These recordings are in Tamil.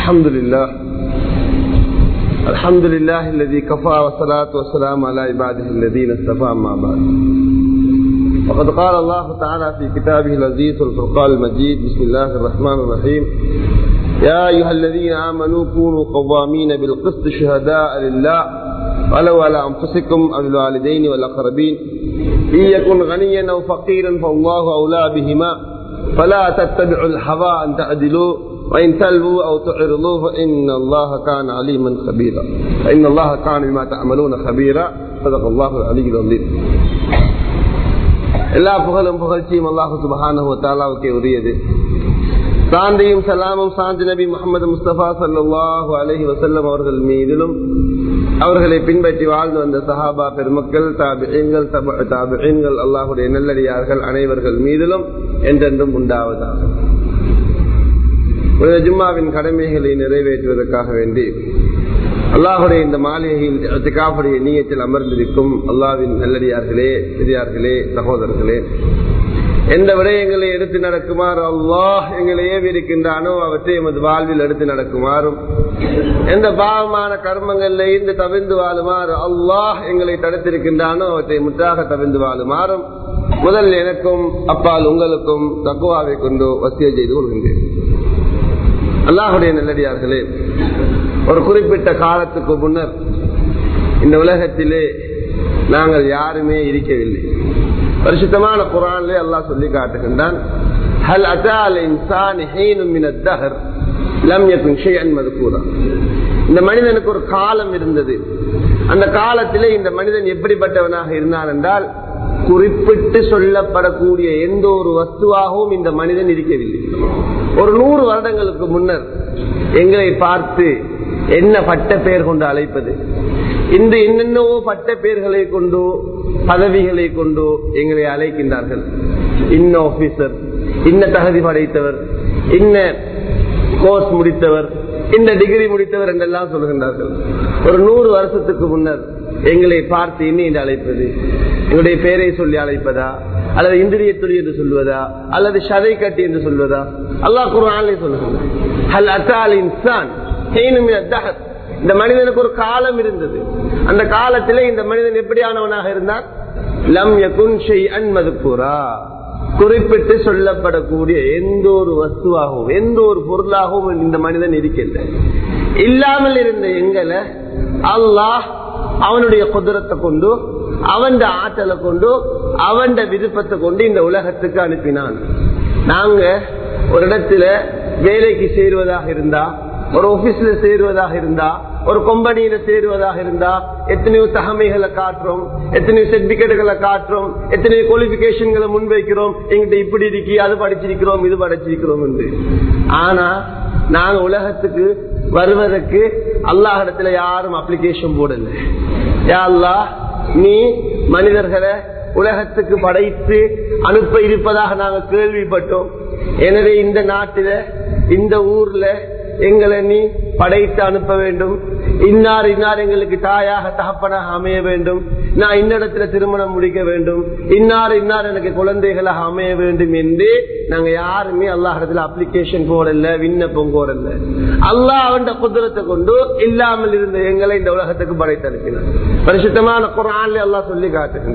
الحمد لله الحمد لله الذي كفى والصلاة والسلام على عباده الذين اصطفى أما بعد وقد قال الله تعالى في كتابه العزيز والفرقان المجيد بسم الله الرحمن الرحيم يا أيها الذين آمنوا كونوا قوامين بالقسط شهداء لله ولو على أنفسكم أو الوالدين والأقربين إن يكن غنيا أو فقيرا فالله أولى بهما فلا تتبعوا الهوى أن تعدلوا وإن تلووا أو تعرضوا فإن الله كان عليما خبيرا فإن الله كان بما تعملون خبيرا صدق الله العلي العظيم எல்லா புகழும் புகழ்ச்சியும் அல்லாஹு சுபஹானஹு தாலாவுக்கே உரியது சாந்தியும் சலாமும் சாந்தி நபி முகமது முஸ்தபா சல்லாஹூ அலஹி வசல்லம் அவர்கள் மீதிலும் அவர்களை பின்பற்றி வாழ்ந்து வந்த சஹாபா பெருமக்கள் தாபிகள் தாபிகள் அல்லாஹுடைய நல்லடியார்கள் அனைவர்கள் மீதிலும் என்றென்றும் உண்டாவதாக ஒரு ஜும்மாவின் கடமைகளை நிறைவேற்றுவதற்காக வேண்டி அல்லாஹுடைய இந்த மாளிகையில் காப்புடைய நீயத்தில் அமர்ந்திருக்கும் அல்லாவின் நல்லடியார்களே பெரியார்களே சகோதரர்களே எந்த விடயங்களை எடுத்து நடக்குமாறு அல்லாஹ் எங்களை ஏவிருக்கின்றானோ அவற்றை எமது வாழ்வில் எடுத்து நடக்குமாறும் எந்த பாவமான கர்மங்கள்ல இருந்து தவிர்ந்து வாழுமாறு அல்லாஹ் எங்களை தடுத்திருக்கின்றானோ அவற்றை முற்றாக தவிர்ந்து வாழுமாறும் முதல் எனக்கும் அப்பால் உங்களுக்கும் தக்குவாவை கொண்டு வசிய செய்து கொள்கின்றேன் அல்லாஹுடைய நல்லடியார்களே ஒரு குறிப்பிட்ட காலத்துக்கு முன்னர் இந்த உலகத்திலே நாங்கள் யாருமே இருக்கவில்லை பரிசுத்தமான குரான்லே அல்லாஹ் சொல்லி காட்டுகின்றான் ஹல் அதால் இன்சான் மின் அத்தஹர் லம் யகுன் ஷைஅன் மذكورا இந்த மனிதனுக்கு ஒரு காலம் இருந்தது அந்த காலத்திலே இந்த மனிதன் எப்படிப்பட்டவனாக இருந்தான் என்றால் குறிப்பிட்டு சொல்லப்படக்கூடிய எந்த ஒரு வஸ்துவாகவும் இந்த மனிதன் இருக்கவில்லை ஒரு நூறு வருடங்களுக்கு முன்னர் எங்களை பார்த்து என்ன பட்ட பெயர் கொண்டு அழைப்பது இந்த என்னென்னவோ பட்ட பெயர்களை கொண்டோ பதவிகளை கொண்டோ எங்களை அழைக்கின்றார்கள் இன்ன ஆபீசர் இன்ன தகுதி படைத்தவர் இன்ன கோர்ஸ் முடித்தவர் இந்த டிகிரி முடித்தவர் என்றெல்லாம் சொல்கின்றார்கள் ஒரு நூறு வருஷத்துக்கு முன்னர் எங்களை பார்த்து இன்னும் என்று அழைப்பது எங்களுடைய பெயரை சொல்லி அழைப்பதா அல்லது இந்திரிய துளி என்று சொல்வதா அல்லது சதை கட்டி என்று சொல்வதா அல்லாஹ் குரான் சொல்லுகின்றான் இந்த மனிதனுக்கு ஒரு காலம் இருந்தது அந்த காலத்திலே இந்த மனிதன் எப்படியானவனாக இருந்தான் லம் யகுன் அன்மதுக்குரா குறிப்பிட்டு சொல்லப்படக்கூடிய எந்த ஒரு வஸ்துவாகவும் எந்த ஒரு பொருளாகவும் இந்த மனிதன் இருக்கின்ற இல்லாமல் இருந்த எங்களை அல்லாஹ் அவனுடைய குதிரத்தை கொண்டு அவன் ஆற்றலை கொண்டு அவன் விருப்பத்தை கொண்டு இந்த உலகத்துக்கு அனுப்பினான் நாங்க ஒரு இடத்துல வேலைக்கு சேருவதாக இருந்தா ஒரு ஆபீஸ்ல சேருவதாக இருந்தா ஒரு கம்பெனியில சேருவதாக இருந்தா எத்தனையோ தகமைகளை காட்டுறோம் எத்தனையோ சர்டிபிகேட்டுகளை காட்டுறோம் எத்தனையோ குவாலிபிகேஷன்களை முன்வைக்கிறோம் எங்கிட்ட இப்படி இருக்கி அது படிச்சிருக்கிறோம் இது படிச்சிருக்கிறோம் என்று ஆனா நாங்க உலகத்துக்கு வருவதற்கு அல்லாஹ் இடத்துல யாரும் அப்ளிகேஷன் போடல யா அல்லாஹ் நீ மனிதர்களை உலகத்துக்கு படைத்து அனுப்ப இருப்பதாக நாங்க கேள்விப்பட்டோம் எனவே இந்த நாட்டில இந்த ஊர்ல எங்களை நீ படைத்து அனுப்ப வேண்டும் இன்னார் இன்னார் எங்களுக்கு தாயாக தகப்பனாக அமைய வேண்டும் நான் இன்னிடத்துல திருமணம் முடிக்க வேண்டும் இன்னார் இன்னார் எனக்கு குழந்தைகளாக அமைய வேண்டும் என்று நாங்க யாருமே அல்லாஹிடத்துல அப்ளிகேஷன் போடல விண்ணப்பம் போடல அல்லாஹ் அவன் குதிரத்தை கொண்டு இல்லாமல் இருந்த எங்களை இந்த உலகத்துக்கு படைத்து அனுப்பினார் பரிசுத்தமான குரான்ல அல்லாஹ் சொல்லி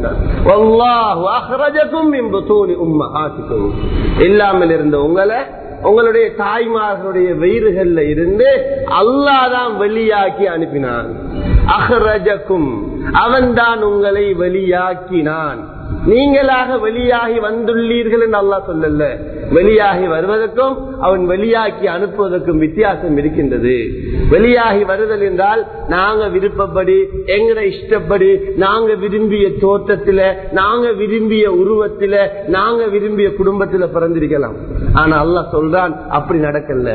காட்டுகின்றார் இல்லாமல் இருந்த உங்களை உங்களுடைய தாய்மார்களுடைய வயிறுகள்ல இருந்து அல்லாதான் வெளியாக்கி அனுப்பினான் அஹரஜக்கும் அவன்தான் உங்களை வெளியாக்கினான் நீங்களாக வெளியாகி வந்துள்ளீர்கள் என்று அல்லா சொல்லல வெளியாகி வருவதற்கும் அவன் வெளியாக்கி அனுப்புவதற்கும் வித்தியாசம் இருக்கின்றது வெளியாகி வருதல் என்றால் நாங்க விருப்பப்படி எங்கட இஷ்டப்படி நாங்க விரும்பிய தோற்றத்தில நாங்க விரும்பிய உருவத்தில நாங்க விரும்பிய குடும்பத்தில பிறந்திருக்கலாம் ஆனா அல்லா சொல்றான் அப்படி நடக்கல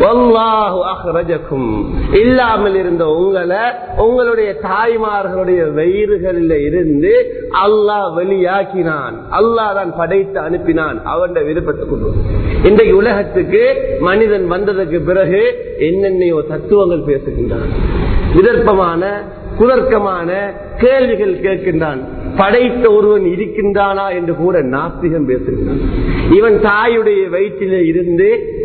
இல்லாமல் இருந்த உங்களை உங்களுடைய தாய்மார்களுடைய வயிறுகளில் இருந்து அல்லாஹ் வெளியாக்கினான் அல்லாஹ் தான் படைத்து அனுப்பினான் அவன் விருப்பத்தை கொண்டு இன்றைக்கு உலகத்துக்கு மனிதன் வந்ததற்கு பிறகு என்னென்னையோ தத்துவங்கள் பேசுகின்றான் விதர்ப்பமான குதர்க்கமான கேள்விகள் கேட்கின்றான் படைத்த ஒருவன் இருக்கின்றானா என்று கூட நாஸ்திகம் பேசுகின்றான் இவன் தாயுடைய வயிற்றிலே இருந்து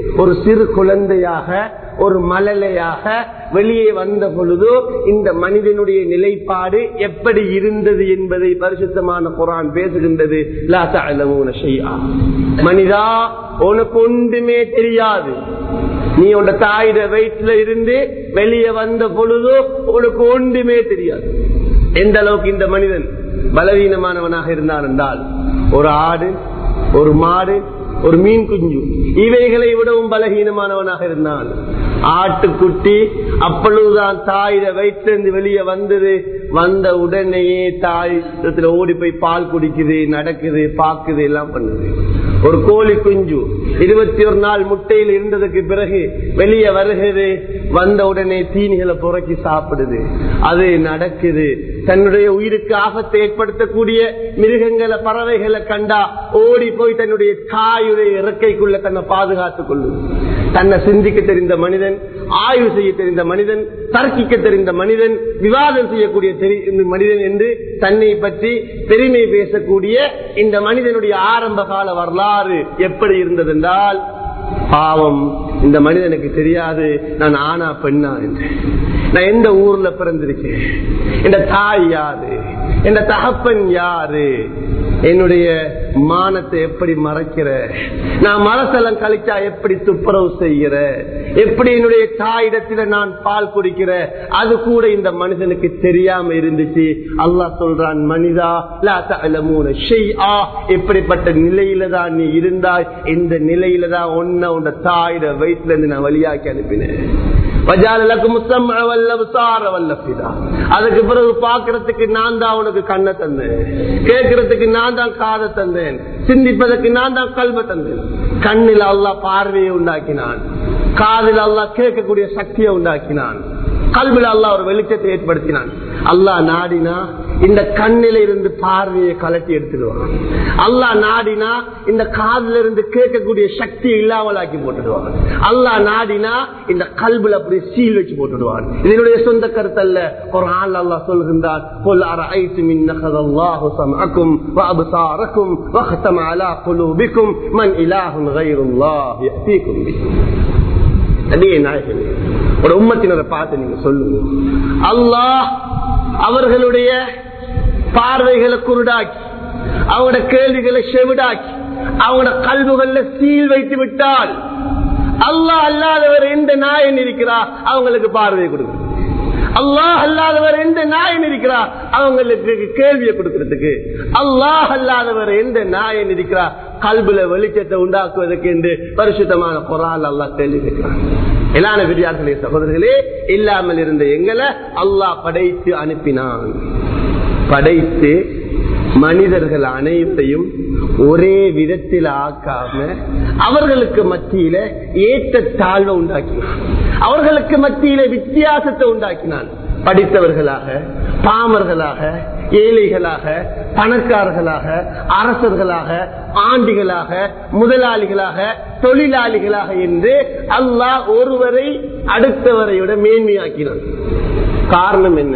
ஒரு சிறு குழந்தையாக ஒரு மழலையாக வெளியே வந்த பொழுதோ இந்த மனிதனுடைய நிலைப்பாடு எப்படி இருந்தது என்பதை பரிசுத்தமான குரான் பேசுகின்றது லா தஅலமூன ஷைஆ. மனிதா உனக்கு ஒன்றுமே தெரியாது நீ உன் தாயிட வயிற்றுல இருந்து வெளியே வந்த பொழுதோ உனக்கு ஒன்றுமே தெரியாது எந்த அளவுக்கு இந்த மனிதன் பலவீனமானவனாக இருந்தான் என்றால் ஒரு ஆடு ஒரு மாடு ஒரு மீன் குஞ்சு இவைகளை விடவும் பலகீனமானவனாக இருந்தான் ஆட்டுக்குட்டி அப்பொழுதுதான் தாயிட வயிற்றிலிருந்து வெளியே வந்தது வந்த உடனேயே தாய் இடத்துல ஓடி போய் பால் குடிக்குது நடக்குது பாக்குது எல்லாம் பண்ணுது ஒரு கோழி குஞ்சு இருபத்தி ஒரு நாள் முட்டையில் இருந்ததுக்கு பிறகு வெளியே வருகிறது வந்த உடனே தீனிகளை புறக்கி சாப்பிடுது அது நடக்குது தன்னுடைய உயிருக்கு ஆபத்தை ஏற்படுத்தக்கூடிய மிருகங்களை பறவைகளை கண்டா ஓடி போய் தன்னுடைய தாயுடைய இறக்கைக்குள்ள தன்னை பாதுகாத்துக் கொள்ளும் தன்னை சிந்திக்க தெரிந்த மனிதன் ஆய்வு செய்ய தெரிந்த மனிதன் தர்க்கிக்க தெரிந்த மனிதன் விவாதம் செய்யக்கூடிய தெரி- இந்த மனிதன் என்று தன்னை பற்றி பெருமை பேசக்கூடிய இந்த மனிதனுடைய ஆரம்ப கால வரலாறு எப்படி இருந்ததென்றால் பாவம் இந்த மனிதனுக்கு தெரியாது நான் ஆனா பெண்ணா என்று நான் எந்த ஊர்ல பிறந்திருக்கேன் இந்த தாய் யாரு இந்த தகப்பன் யாரு என்னுடைய மானத்தை எப்படி மறைக்கிற நான் மனசலம் கழிச்சா எப்படி துப்புரவு செய்கிற எப்படி என்னுடைய தாயிடத்துல நான் பால் குடிக்கிற அது கூட இந்த மனிதனுக்கு தெரியாம இருந்துச்சு அல்லாஹ் சொல்றான் மனிதா லா தஅலமூன ஷைஆ இப்படிப்பட்ட நிலையில தான் நீ இருந்தாய் இந்த நிலையில தான் ஒன்ன உன் தாயிட வயிற்றுல இருந்து நான் வழியாக்கி அனுப்பினேன் வஜாலலக்கும் முஸ்ஸம்அ வல் அப்சார வல் அஃபிதா. அதுக்கு பிறகு பாக்குறதுக்கு நான் தான் உனக்கு கண்ணை தந்தேன் கேட்கறதுக்கு நான் தான் காதை தந்தேன் சிந்திப்பதற்கு நான் தான் கல்வ தந்தேன் கண்ணில் அல்லாஹ் பார்வையை உண்டாக்கினான் காதில் அல்லாஹ் கேட்கக்கூடிய சக்தியை உண்டாக்கினான் கல்வில அல்லாஹ் ஒரு வெளிச்சத்தை ஏற்படுத்தினான் அல்லாஹ் நாடினா இந்த கண்ணில இருந்து பார்வையை கலட்டி எடுத்துடுவான் அல்லாஹ் நாடினா இந்த காதுல இருந்து கேட்கக்கூடிய சக்தியை இல்லாமலாக்கி போட்டுடுவான் அல்லாஹ் நாடினா இந்த கல்வில அப்படி சீல் வச்சு போட்டுடுவான் இதனுடைய சொந்த கருத்தல்ல ஒரு ஆள் அல்லாஹ் சொல்கின்றான் قل أرأيتم إن أخذ الله سمعكم وأبصاركم وختم على قلوبكم من إله غير الله يأتيكم به நபியே நாயகமே ஒரு உம்மத்தினரை பார்த்து நீங்க சொல்லுங்க அல்லாஹ் அவர்களுடைய பார்வைகளை குருடாக்கி அவங்களோட கேள்விகளை செவிடாக்கி அவங்களோட கல்வுகள்ல சீல் வைத்து விட்டால் அல்லாஹ் அல்லாதவர் எந்த நாயன் இருக்கிறா அவங்களுக்கு பார்வையை கொடுக்கணும் அல்லாஹ் அல்லாதவர் எந்த நாயன் இருக்கிறா அவங்களுக்கு கேள்வியை கொடுக்கறதுக்கு அல்லாஹ் அல்லாதவர் எந்த நாயன் இருக்கிறா கல்புல வெளிச்சத்தை உண்டாக்குவதற்கு என்று பரிசுத்தமான குரால் அல்லாஹ் கேள்வி கேட்கிறான் எல்லான பெரியார்களே சகோதரர்களே இல்லாமல் இருந்த எங்களை அல்லாஹ் படைத்து அனுப்பினான் படைத்து மனிதர்கள் அனைத்தையும் ஒரே விதத்தில் ஆக்காம அவர்களுக்கு மத்தியில ஏற்ற தாழ்வை உண்டாக்கினான் அவர்களுக்கு மத்தியில வித்தியாசத்தை உண்டாக்கினான் படித்தவர்களாக பாமர்களாக ஏழைகளாக பணக்காரர்களாக அரசர்களாக ஆண்டிகளாக முதலாளிகளாக தொழிலாளிகளாக என்று அல்லாஹ் ஒருவரை அடுத்தவரை விட மேன்மையாக்கினான் காரணம் என்ன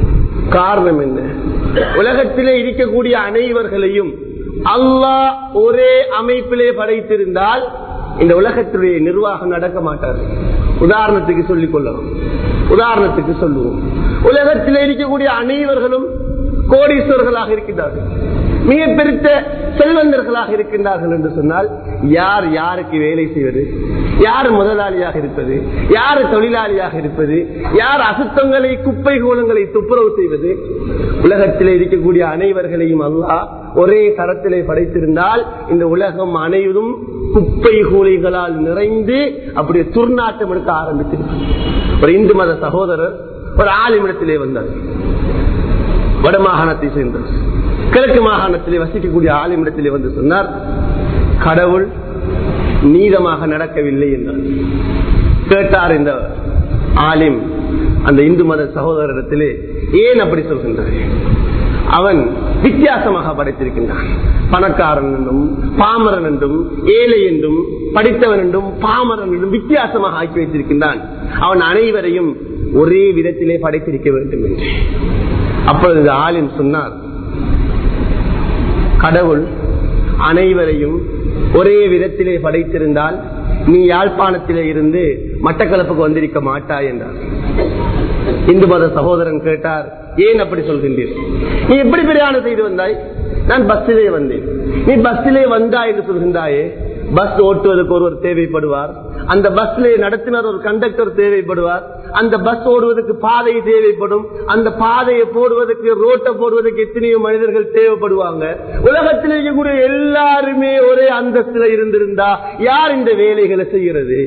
காரணம் என்ன உலகத்திலே இருக்கக்கூடிய அனைவர்களையும் அல்லாஹ் ஒரே அமைப்பிலே படைத்திருந்தால் இந்த உலகத்துடைய நிர்வாகம் நடக்க மாட்டார் உதாரணத்துக்கு சொல்லிக் கொள்ளலாம் உதாரணத்துக்கு சொல்லுவோம் உலகத்தில் இருக்கக்கூடிய அனைவர்களும் கோடீஸ்வரர்களாக இருக்கின்றார்கள் மிக பெருத்த செல்வந்தர்களாக இருக்கின்றார்கள் என்று சொன்னால் யார் யாருக்கு வேலை செய்வது யார் முதலாளியாக இருப்பது யார் தொழிலாளியாக இருப்பது யார் அசுத்தங்களை குப்பை கோலங்களை துப்புரவு செய்வது உலகத்தில் இருக்கக்கூடிய அனைவர்களையும் அல்லாஹ் ஒரே தரத்திலே படைத்திருந்தால் இந்த உலகம் அனைவரும் குப்பை கூலிகளால் நிறைந்து அப்படியே துர்நாட்டம் எடுக்க ஆரம்பித்திருக்கும் ஒரு இந்து மத சகோதரர் ஒரு ஆலிமிடத்திலே வந்தார் வட மாகாணத்தை சேர்ந்தவர் கிழக்கு மாகாணத்திலே வசிக்கக்கூடிய ஆலிமிடத்திலே வந்து சொன்னார் கடவுள் நீதமாக நடக்கவில்லை என்றார் கேட்டார் இந்த ஆலிம் அந்த இந்து மத சகோதரத்திலே ஏன் அப்படி சொல்கின்றார் அவன் வித்தியாசமாக படைத்திருக்கின்றான் பணக்காரன் என்றும் பாமரன் என்றும் ஏழை என்றும் படித்தவன் என்றும் பாமரன் என்றும் வித்தியாசமாக ஆக்கி வைத்திருக்கின்றான் அவன் அனைவரையும் ஒரே விதத்திலே படைத்திருக்க வேண்டும் என்று அப்பொழுது ஆலிம் சொன்னார் கடவுள் அனைவரையும் ஒரே விதத்திலே படைத்திருந்தால் நீ யாழ்ப்பாணத்திலே இருந்து மட்டக்களப்புக்கு வந்திருக்க மாட்டாய் என்றார் இந்து மத சகோதரன் கேட்டார் ஏன் அப்படி சொல்கின்றீர் நீ எப்படி பிரயாணம் செய்து வந்தாய் நான் பஸ்ஸிலே வந்தேன் நீ பஸ்ஸிலே வந்தாய் என்று சொல்கின்றாயே பஸ் ஓட்டுவதற்கு ஒருவர் தேவைப்படுவார் அந்த பஸ்ல நடத்தினர் ஒரு கண்டக்டர் தேவைப்படுவார் அந்த பஸ் ஓடுவதற்கு பாதை தேவைப்படும் அந்த பாதையை போடுவதற்கு ரோட்டை போடுவதற்கு எத்தனையோ மனிதர்கள் தேவைப்படுவாங்க உலகத்தில் இருக்கக்கூடிய எல்லாருமே ஒரே அந்தஸ்துல இருந்திருந்தா யார் இந்த வேலைகளை செய்கிறது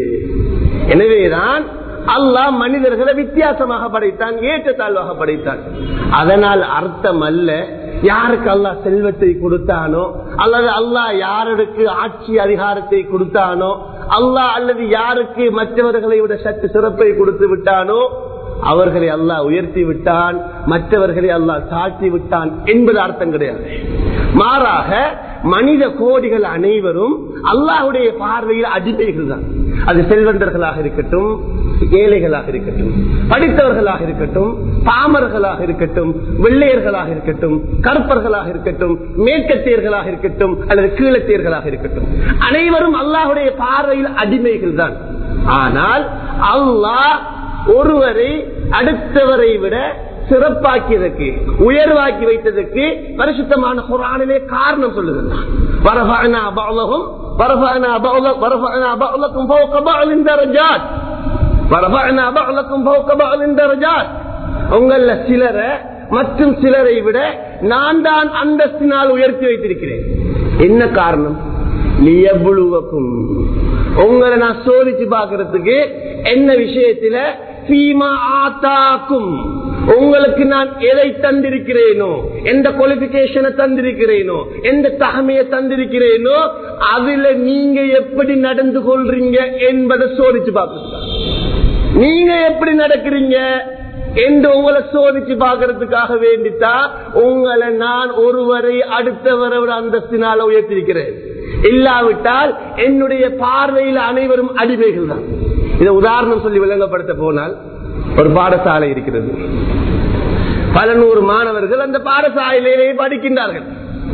எனவேதான் அல்லாஹ் மனிதர்களை வித்தியாசமாக படைத்தான் ஏற்றத்தாழ்வாக படைத்தான் அதனால் அர்த்தம் அல்ல யாருக்கு அல்லாஹ் செல்வத்தை கொடுத்தானோ அல்லது அல்லாஹ் யாருக்கு ஆட்சி அதிகாரத்தை கொடுத்தானோ அல்லாஹ் அல்லது யாருக்கு மற்றவர்களை விட சற்று சிறப்பை கொடுத்து விட்டானோ அவர்களை அல்லாஹ் உயர்த்தி விட்டான் மற்றவர்களை அல்லாஹ் தாழ்த்தி விட்டான் என்பது அர்த்தம் கிடையாது மாறாக மனித கோடிகள் அனைவரும் அல்லாஹுடைய பார்வையில் அடிமைகள் தான் அது செல்வந்தர்களாக இருக்கட்டும் ஏழைகளாக இருக்கட்டும் படித்தவர்களாக இருக்கட்டும் பாமர்களாக இருக்கட்டும் வெள்ளையர்களாக இருக்கட்டும் கருப்பர்களாக இருக்கட்டும் மேற்கத்தியர்களாக இருக்கட்டும் அல்லது கீழத்தியர்களாக இருக்கட்டும் அனைவரும் அல்லாஹுடைய பார்வையில் அடிமைகள் தான் ஆனால் அல்லாஹ் ஒருவரை அடுத்தவரை விட சிறப்பாக்கியதற்கு உயர்வாக்கி வைத்ததற்கு பரிசுத்தமான குரானிலே காரணம் சொல்லுகிறான் வரபானா பௌலகும் வரபானா பௌல வரபானா பௌலக்கும் ஃபௌக பஅலின் தரஜாத் வரபானா பௌலக்கும் ஃபௌக பஅலின் தரஜாத் உங்கள சிலரை மற்றும் சிலரை விட நான் தான் அந்தஸ்தினால் உயர்த்தி வைத்திருக்கிறேன் என்ன காரணம் லியபுழுவக்கும் உங்களை நான் சோதிச்சு பாக்குறதுக்கு என்ன விஷயத்துல சீமா ஆத்தாக்கும் உங்களுக்கு நான் எதை தந்திருக்கிறேனோ எந்த குவாலிபிகேஷனை தந்திருக்கிறேனோ எந்த தகமையை தந்திருக்கிறேனோ அதுல நீங்க எப்படி நடந்து கொள்றீங்க என்பதை சோதிச்சு பார்க்க நீங்க எப்படி நடக்கிறீங்க என்று உங்களை சோதிச்சு பார்க்கறதுக்காக வேண்டித்தான் உங்களை நான் ஒருவரை அடுத்தவரோட அந்தஸ்தினால உயர்த்திருக்கிறேன் இல்லாவிட்டால் என்னுடைய பார்வையில் அனைவரும் அடிமைகள் தான் இதை உதாரணம் சொல்லி விளங்கப்படுத்த போனால் ஒரு பாடசாலை இருக்கிறது பல நூறு மாணவர்கள் அந்த பாடசாலையிலே படிக்கின்றார்கள்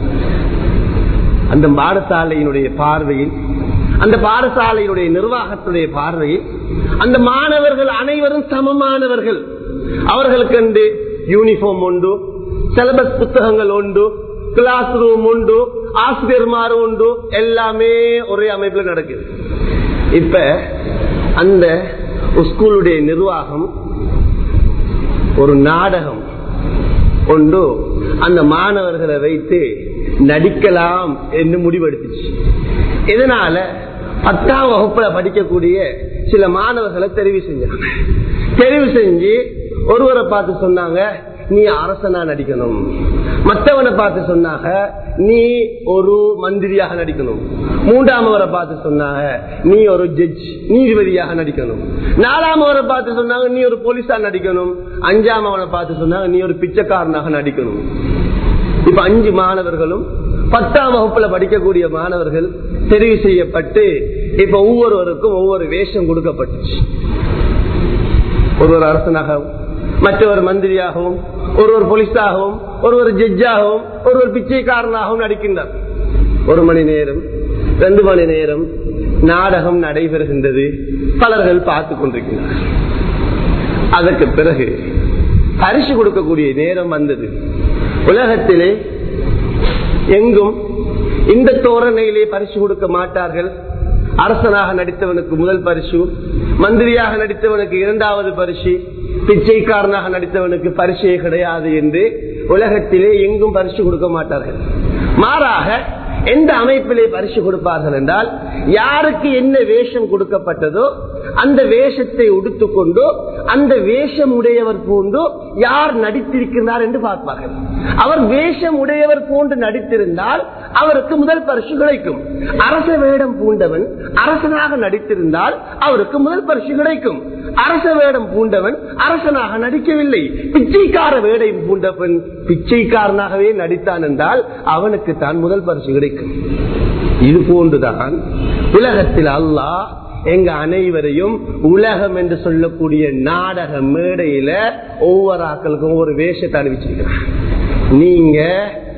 அந்த பாடசாலையினுடைய பார்வையில் அந்த பாடசாலையினுடைய நிர்வாகத்துடைய பார்வையில் அந்த மாணவர்கள் அனைவரும் சமமானவர்கள் அவர்களுக்கு யூனிஃபார்ம் உண்டு சிலபஸ் புத்தகங்கள் உண்டு கிளாஸ் ரூம் உண்டு ஆசிரியர்மார் உண்டு எல்லாமே ஒரே அமைப்புல நடக்குது இப்ப அந்த ஸ்கூலுடைய நிர்வாகம் ஒரு நாடகம் ஒன்று அந்த மாணவர்களை வைத்து நடிக்கலாம் என்று முடிவெடுத்துச்சு இதனால பத்தாம் வகுப்புல படிக்கக்கூடிய சில மாணவர்களை தெரிவு செஞ்சாங்க தெரிவு செஞ்சு ஒருவரை பார்த்து சொன்னாங்க நீ அரசனா நடிக்கணும் மற்றவனை பார்த்து சொன்னாங்க நீ ஒரு மந்திரியாக நடிக்கணும் மூன்றாமவரை பார்த்து சொன்னாங்க நீ ஒரு ஜட்ஜ் நீதிபதியாக நடிக்கணும் நாலாமவரை பார்த்து சொன்னாங்க நீ ஒரு போலீஸா நடிக்கணும் அஞ்சாமவனை பார்த்து சொன்னாங்க நீ ஒரு பிச்சைக்காரனாக நடிக்கணும் இப்ப அஞ்சு மாணவர்களும் பத்தாம் வகுப்புல படிக்கக்கூடிய மாணவர்கள் தெரிவு செய்யப்பட்டு இப்ப ஒவ்வொருவருக்கும் ஒவ்வொரு வேஷம் கொடுக்கப்பட்டுச்சு ஒருவர் அரசனாகவும் மற்றவர் மந்திரியாகவும் ஒருவர் போலீஸாகவும் ஒருவர் ஜட்ஜாகவும் ஒருவர் பிச்சைக்காரனாகவும் நடிக்கின்றார் ஒரு மணி நேரம் ரெண்டு மணி நேரம் நாடகம் நடைபெறுகின்றது பலர்கள் பார்த்து கொண்டிருக்கின்றனர் அதற்கு பிறகு பரிசு கொடுக்கக்கூடிய நேரம் வந்தது உலகத்திலே எங்கும் இந்த தோரணையிலே பரிசு கொடுக்க மாட்டார்கள் அரசனாக நடித்தவனுக்கு முதல் பரிசு மந்திரியாக நடித்தவனுக்கு இரண்டாவது பரிசு பிச்சைக்காரனாக நடித்தவனுக்கு பரிசே கிடையாது என்று உலகத்திலே எங்கும் பரிசு கொடுக்க மாட்டார்கள் மாறாக எந்த அமைப்பிலே பரிசு கொடுப்பார்கள் என்றால் யாருக்கு என்ன வேஷம் கொடுக்கப்பட்டதோ அந்த வேஷத்தை உடுத்துக்கொண்டு அந்த வேஷம் உடையவர் போன்று யார் நடித்திருக்கிறார் என்று பார்ப்பார்கள் அவர் வேஷம் உடையவர் போன்று நடித்திருந்தால் அவருக்கு முதல் பரிசு கிடைக்கும் அரச வேடம் பூண்டவன் அரசனாக நடித்திருந்தால் அவருக்கு முதல் பரிசு கிடைக்கும் அரச வேடம் பூண்டவன் அரசனாக நடிக்கவில்லை பிச்சைக்கார வேடம் பூண்டவன் பிச்சைக்காரனாகவே நடித்தான் என்றால் அவனுக்கு தான் முதல் பரிசு கிடைக்கும் இது போன்றுதான் உலகத்தில் அல்லாஹ் எங்க அனைவரையும் உலகம் என்று சொல்லக்கூடிய நாடக மேடையில ஒவ்வொரு ஆக்களுக்கும் ஒரு வேஷத்தை அறிவிச்சிருக்கிறார் நீங்க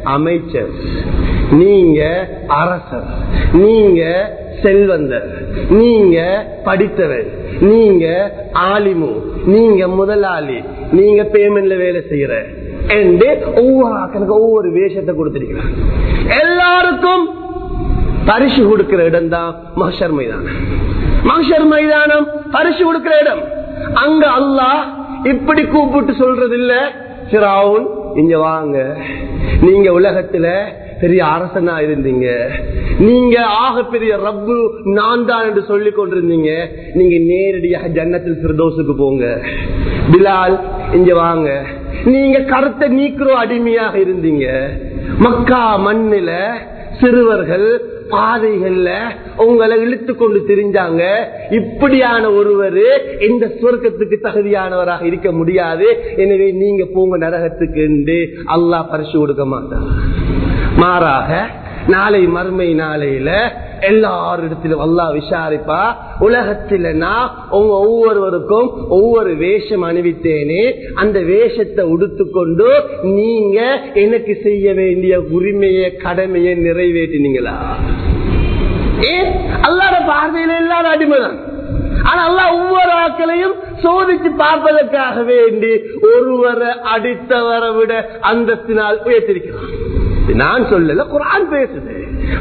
அமைச்சர் நீங்க அரசர் நீங்க செல்வந்தர் நீங்க படித்தவர் நீங்க ஆலிமு நீங்க முதலாளி நீங்க பேமெண்ட்ல வேலை செய்யற என்று ஒவ்வொரு ஆக்களுக்கு ஒவ்வொரு வேஷத்தை கொடுத்திருக்கிறார் எல்லாருக்கும் பரிசு கொடுக்கிற இடம் தான் மகஷர் மைதானம் மகஷர் மைதானம் பரிசு கொடுக்கிற இடம் அங்க அல்லாஹ் இப்படி கூப்பிட்டு சொல்றது இல்ல சிராவுன் இங்க வாங்க நீங்க உலகத்துல பெரிய அரசனா இருந்தீங்க நீங்க ஆக பெரிய ரப்பு நான் தான் என்று சொல்லிக் கொண்டிருந்தீங்க நீங்க நேரடியாக ஜன்னத்தில் பிரதோசுக்கு போங்க பிலால் இங்க வாங்க நீங்க கருத்தை நீக்கிறோ அடிமையாக இருந்தீங்க மக்கா மண்ணில சிறுவர்கள் பாதைகள்ல உங்களை இழுத்து கொண்டு திரிஞ்சாங்க இப்படியான ஒருவர் இந்த சொர்க்கத்துக்கு தகுதியானவராக இருக்க முடியாது எனவே நீங்க போங்க நரகத்துக்கு என்று அல்லாஹ் பரிசு கொடுக்க மாட்டார் மாறாக நாளை மறுமை நாளையில எல்லாரிடத்திலும் அல்லா விசாரிப்பா உலகத்துல நான் உங்க ஒவ்வொருவருக்கும் ஒவ்வொரு வேஷம் அணிவித்தேனே அந்த வேஷத்தை உடுத்துக்கொண்டு நீங்க எனக்கு செய்ய வேண்டிய உரிமையை கடமையை நிறைவேற்றினீங்களா ஏன் அல்லாத பார்வையில எல்லாரும் அடிமைதான் ஆனா அல்லா ஒவ்வொரு ஆட்களையும் சோதிச்சு பார்ப்பதற்காக வேண்டி ஒருவரை அடித்தவரை விட அந்தஸ்தினால் உயர்த்திருக்கிறான் நான் சொல்லல குரான் பேசுது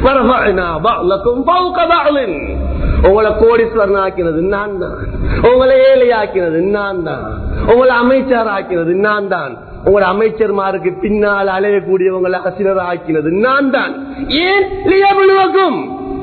உங்களை கோடீஸ்வரன் ஆக்கினது நான் தான் உங்களை ஏழை ஆக்கினது நான் தான் உங்களை அமைச்சர் ஆக்கினது நான் தான் உங்களோட அமைச்சர்மாருக்கு பின்னால் அலையக்கூடியவங்களை அசினர் ஆக்கினது நான் தான் ஏன் லியபுழுவக்கும்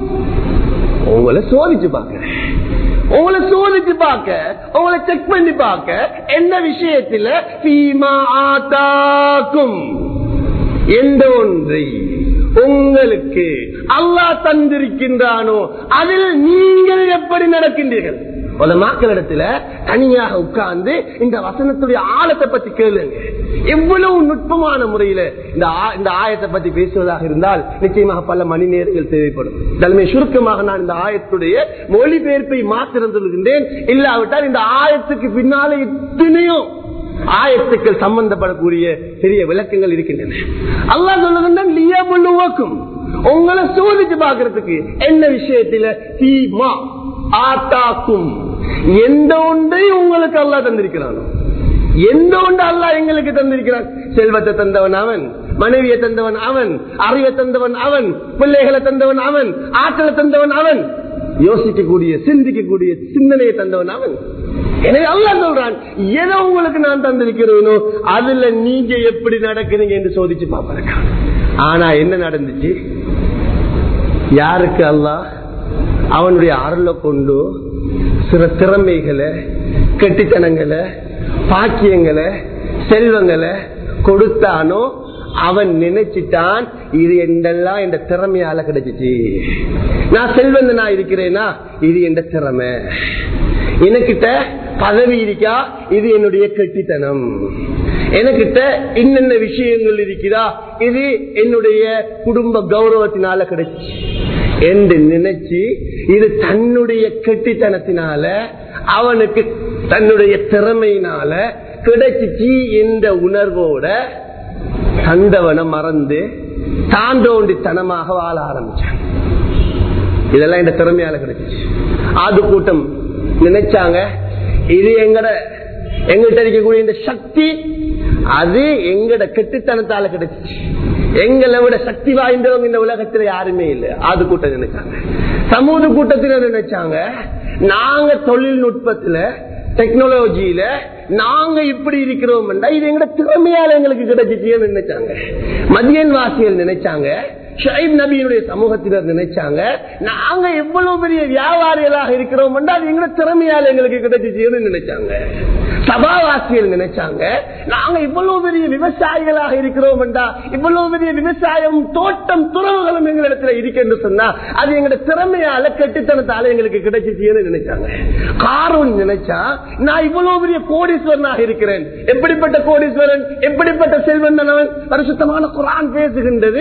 உங்களை சோதிச்சு பார்க்கிறேன் உங்களை சோதிச்சு பார்க்க உங்களை செக் பண்ணி பார்க்க என்ன விஷயத்துல சீமா ஆத்தாக்கும் எந்த ஒன்றை உங்களுக்கு அல்லாஹ் தந்திருக்கின்றானோ அதில் நீங்கள் எப்படி நடக்கின்றீர்கள் அந்த மக்களிடத்துல தனியாக உட்கார்ந்து இந்த வசனத்துடைய ஆழத்தை பத்தி கேளுங்க எவ்வளவு நுட்பமான முறையில இந்த இந்த ஆயத்தை பத்தி பேசுவதாக இருந்தால் நிச்சயமாக பல மணி நேரங்கள் தேவைப்படும் தலைமை சுருக்கமாக நான் இந்த ஆயத்துடைய மொழிபெயர்ப்பை மாத்திரம் சொல்கின்றேன் இல்லாவிட்டால் இந்த ஆயத்துக்கு பின்னாலே எத்தனையோ ஆயத்துக்கள் சம்பந்தப்படக்கூடிய பெரிய விளக்கங்கள் இருக்கின்றன அல்லா சொல்லுகின்றான் உங்களை சோதிச்சு பாக்குறதுக்கு என்ன விஷயத்தில தீமா ஆத்தாக்கும் எந்த ஒன்றை உங்களுக்கு அல்லா தந்திருக்கிறானோ எந்த ஒன்று அல்லா எங்களுக்கு தந்திருக்கிறான் செல்வத்தை தந்தவன் அவன் மனைவியை தந்தவன் அவன் அறிவை தந்தவன் அவன் பிள்ளைகளை தந்தவன் அவன் ஆற்றலை தந்தவன் அவன் யோசிக்கக்கூடிய சிந்திக்கக்கூடிய சிந்தனையை தந்தவன் அவன் எனவே அல்லா சொல்றான் எதை உங்களுக்கு நான் தந்திருக்கிறேனோ அதுல நீங்க எப்படி நடக்கிறீங்க என்று சோதிச்சு பாப்பாருக்கா ஆனா என்ன நடந்துச்சு யாருக்கு அல்லாஹ் அவனுடைய அருளை கொண்டு சில திறமைகளை கெட்டித்தனங்களை பாக்கியங்களை செல்வங்களை கொடுத்தானோ அவன் நினைச்சிட்டான் இது என்னெல்லாம் என்ற திறமையால கிடைச்சிச்சு நான் செல்வந்தனா இருக்கிறேனா இது என்ற திறமை எனக்கிட்ட பதவி இருக்கா இது என்னுடைய கெட்டித்தனம் எனக்கிட்ட என்னென்ன விஷயங்கள் இருக்கிறா இது என்னுடைய குடும்ப கௌரவத்தினால கிடைச்சி என்று நினைச்சு இது தன்னுடைய கெட்டித்தனத்தினால அவனுக்கு தன்னுடைய திறமையினால கிடைச்சிச்சு என்ற உணர்வோட தந்தவனை மறந்து தாண்டோண்டித்தனமாக வாழ ஆரம்பிச்சான் இதெல்லாம் இந்த திறமையால கிடைச்சிச்சு ஆது கூட்டம் நினைச்சாங்க இது எங்கட எங்கிட்ட இருக்கக்கூடிய இந்த சக்தி அது எங்கட கெட்டுத்தனத்தால கிடைச்சிச்சு எங்களை விட சக்தி வாய்ந்தவங்க இந்த உலகத்துல யாருமே இல்லை ஆது கூட்டம் நினைச்சாங்க சமூக கூட்டத்தினர் நினைச்சாங்க நாங்க தொழில்நுட்பத்துல டெக்னாலஜியில நாங்க இப்படி இருக்கிறோம் இது எங்க திறமையால எங்களுக்கு கிடைச்சிச்சுன்னு நினைச்சாங்க மதியன் வாசிகள் நினைச்சாங்க ஷைப் நபியினுடைய சமூகத்தினர் நினைச்சாங்க நாங்க எவ்வளவு பெரிய வியாபாரிகளாக இருக்கிறோம் அது எங்க திறமையால எங்களுக்கு கிடைச்சிச்சுன்னு நினைச்சாங்க சபாவாசிகள் நினைச்சாங்க நாங்க இவ்வளவு பெரிய விவசாயிகளாக இருக்கிறோம் இவ்வளவு பெரிய விவசாயம் தோட்டம் துறவுகளும் எங்களிடத்துல இருக்குன்னு சொன்னா அது எங்க திறமையால கெட்டுத்தனத்தால எங்களுக்கு கிடைச்சிச்சுன்னு நினைச்சாங்க காரும் நினைச்சா நான் இவ்வளவு பெரிய கோடீஸ்வரனாக இருக்கிறேன் எப்படிப்பட்ட கோடீஸ்வரன் எப்படிப்பட்ட செல்வந்தனவன் பரிசுத்தமான குரான் பேசுகின்றது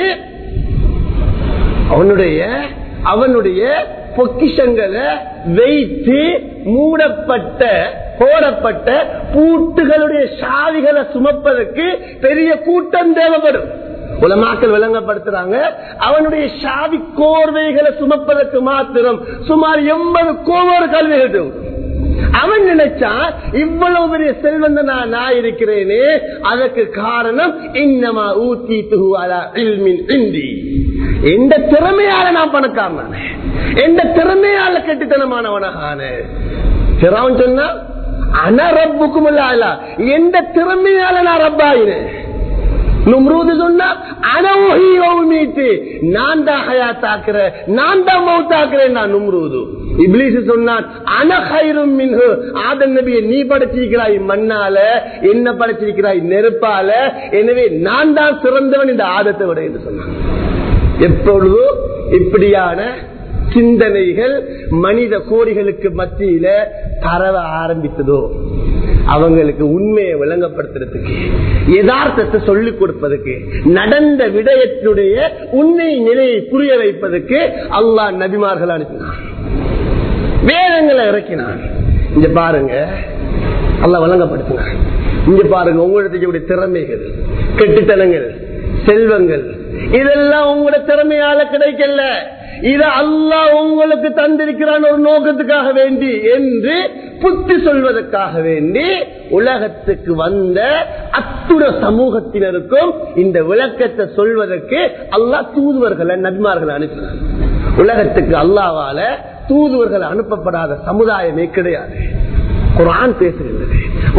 அவனுடைய அவனுடைய பொக்கிஷங்களை வைத்து மூடப்பட்ட போடப்பட்ட பூட்டுகளுடைய சாவிகளை சுமப்பதற்கு பெரிய கூட்டம் தேவைப்படும் உலமாக்கள் விளங்கப்படுத்துறாங்க அவனுடைய சாவி கோர்வைகளை சுமப்பதற்கு மாத்திரம் சுமார் எண்பது கோவர் கல்விகள் அவன் நினைச்சான் இவ்வளவு பெரிய செல்வந்த நான் நான் இருக்கிறேனே அதற்கு காரணம் இன்னமா ஊத்தி துகுவாலா இந்தி எந்த திறமையால நான் பணக்காரன் எந்த திறமையால கெட்டுத்தனமானவனான சிறாவன் சொன்னா அனரப்புக்கும் எந்த திறமையால நான் ரப்பாயினேன் நும்ரூது சொன்னா அனவுமீட்டு நான் தான் ஹயாத்தாக்குற நான் தான் மௌத்தாக்குறேன் நான் நும்ரூது இப்லீஸ் சொன்னான் அனஹைரும் மின்ஹு ஆதன் நபியை நீ படைச்சிருக்கிறாய் மண்ணால என்ன படைச்சிருக்கிறாய் நெருப்பால எனவே நான் தான் சிறந்தவன் இந்த ஆதத்தை விட என்று சொன்னான் எப்பொழுதும் இப்படியான சிந்தனைகள் மனித கோடிகளுக்கு மத்தியில பரவ ஆரம்பித்ததோ அவங்களுக்கு உண்மையை விளங்கப்படுத்துறதுக்கு யதார்த்தத்தை சொல்லிக் கொடுப்பதற்கு நடந்த விடயத்தினுடைய உண்மை நிலையை புரிய வைப்பதற்கு அல்லாஹ் நபிமார்கள் அனுப்பினான் வேதங்களை இறக்கினான் இங்க பாருங்க அல்லாஹ் விளங்கப்படுத்தினான் இங்க பாருங்க உங்களுடைய திறமைகள் கெட்டுத்தனங்கள் செல்வங்கள் இதெல்லாம் உங்களோட திறமையால கிடைக்கல இத அல்லா உங்களுக்கு தந்திருக்கிறான் ஒரு நோக்கத்துக்காக வேண்டி என்று புத்தி சொல்வதற்காக வேண்டி உலகத்துக்கு வந்த அத்துட சமூகத்தினருக்கும் இந்த விளக்கத்தை சொல்வதற்கு அல்லா தூதுவர்களை நன்மார்களை அனுப்பினார் உலகத்துக்கு அல்லாவால தூதுவர்கள் அனுப்பப்படாத சமுதாயமே கிடையாது குரான் பேசுகின்றது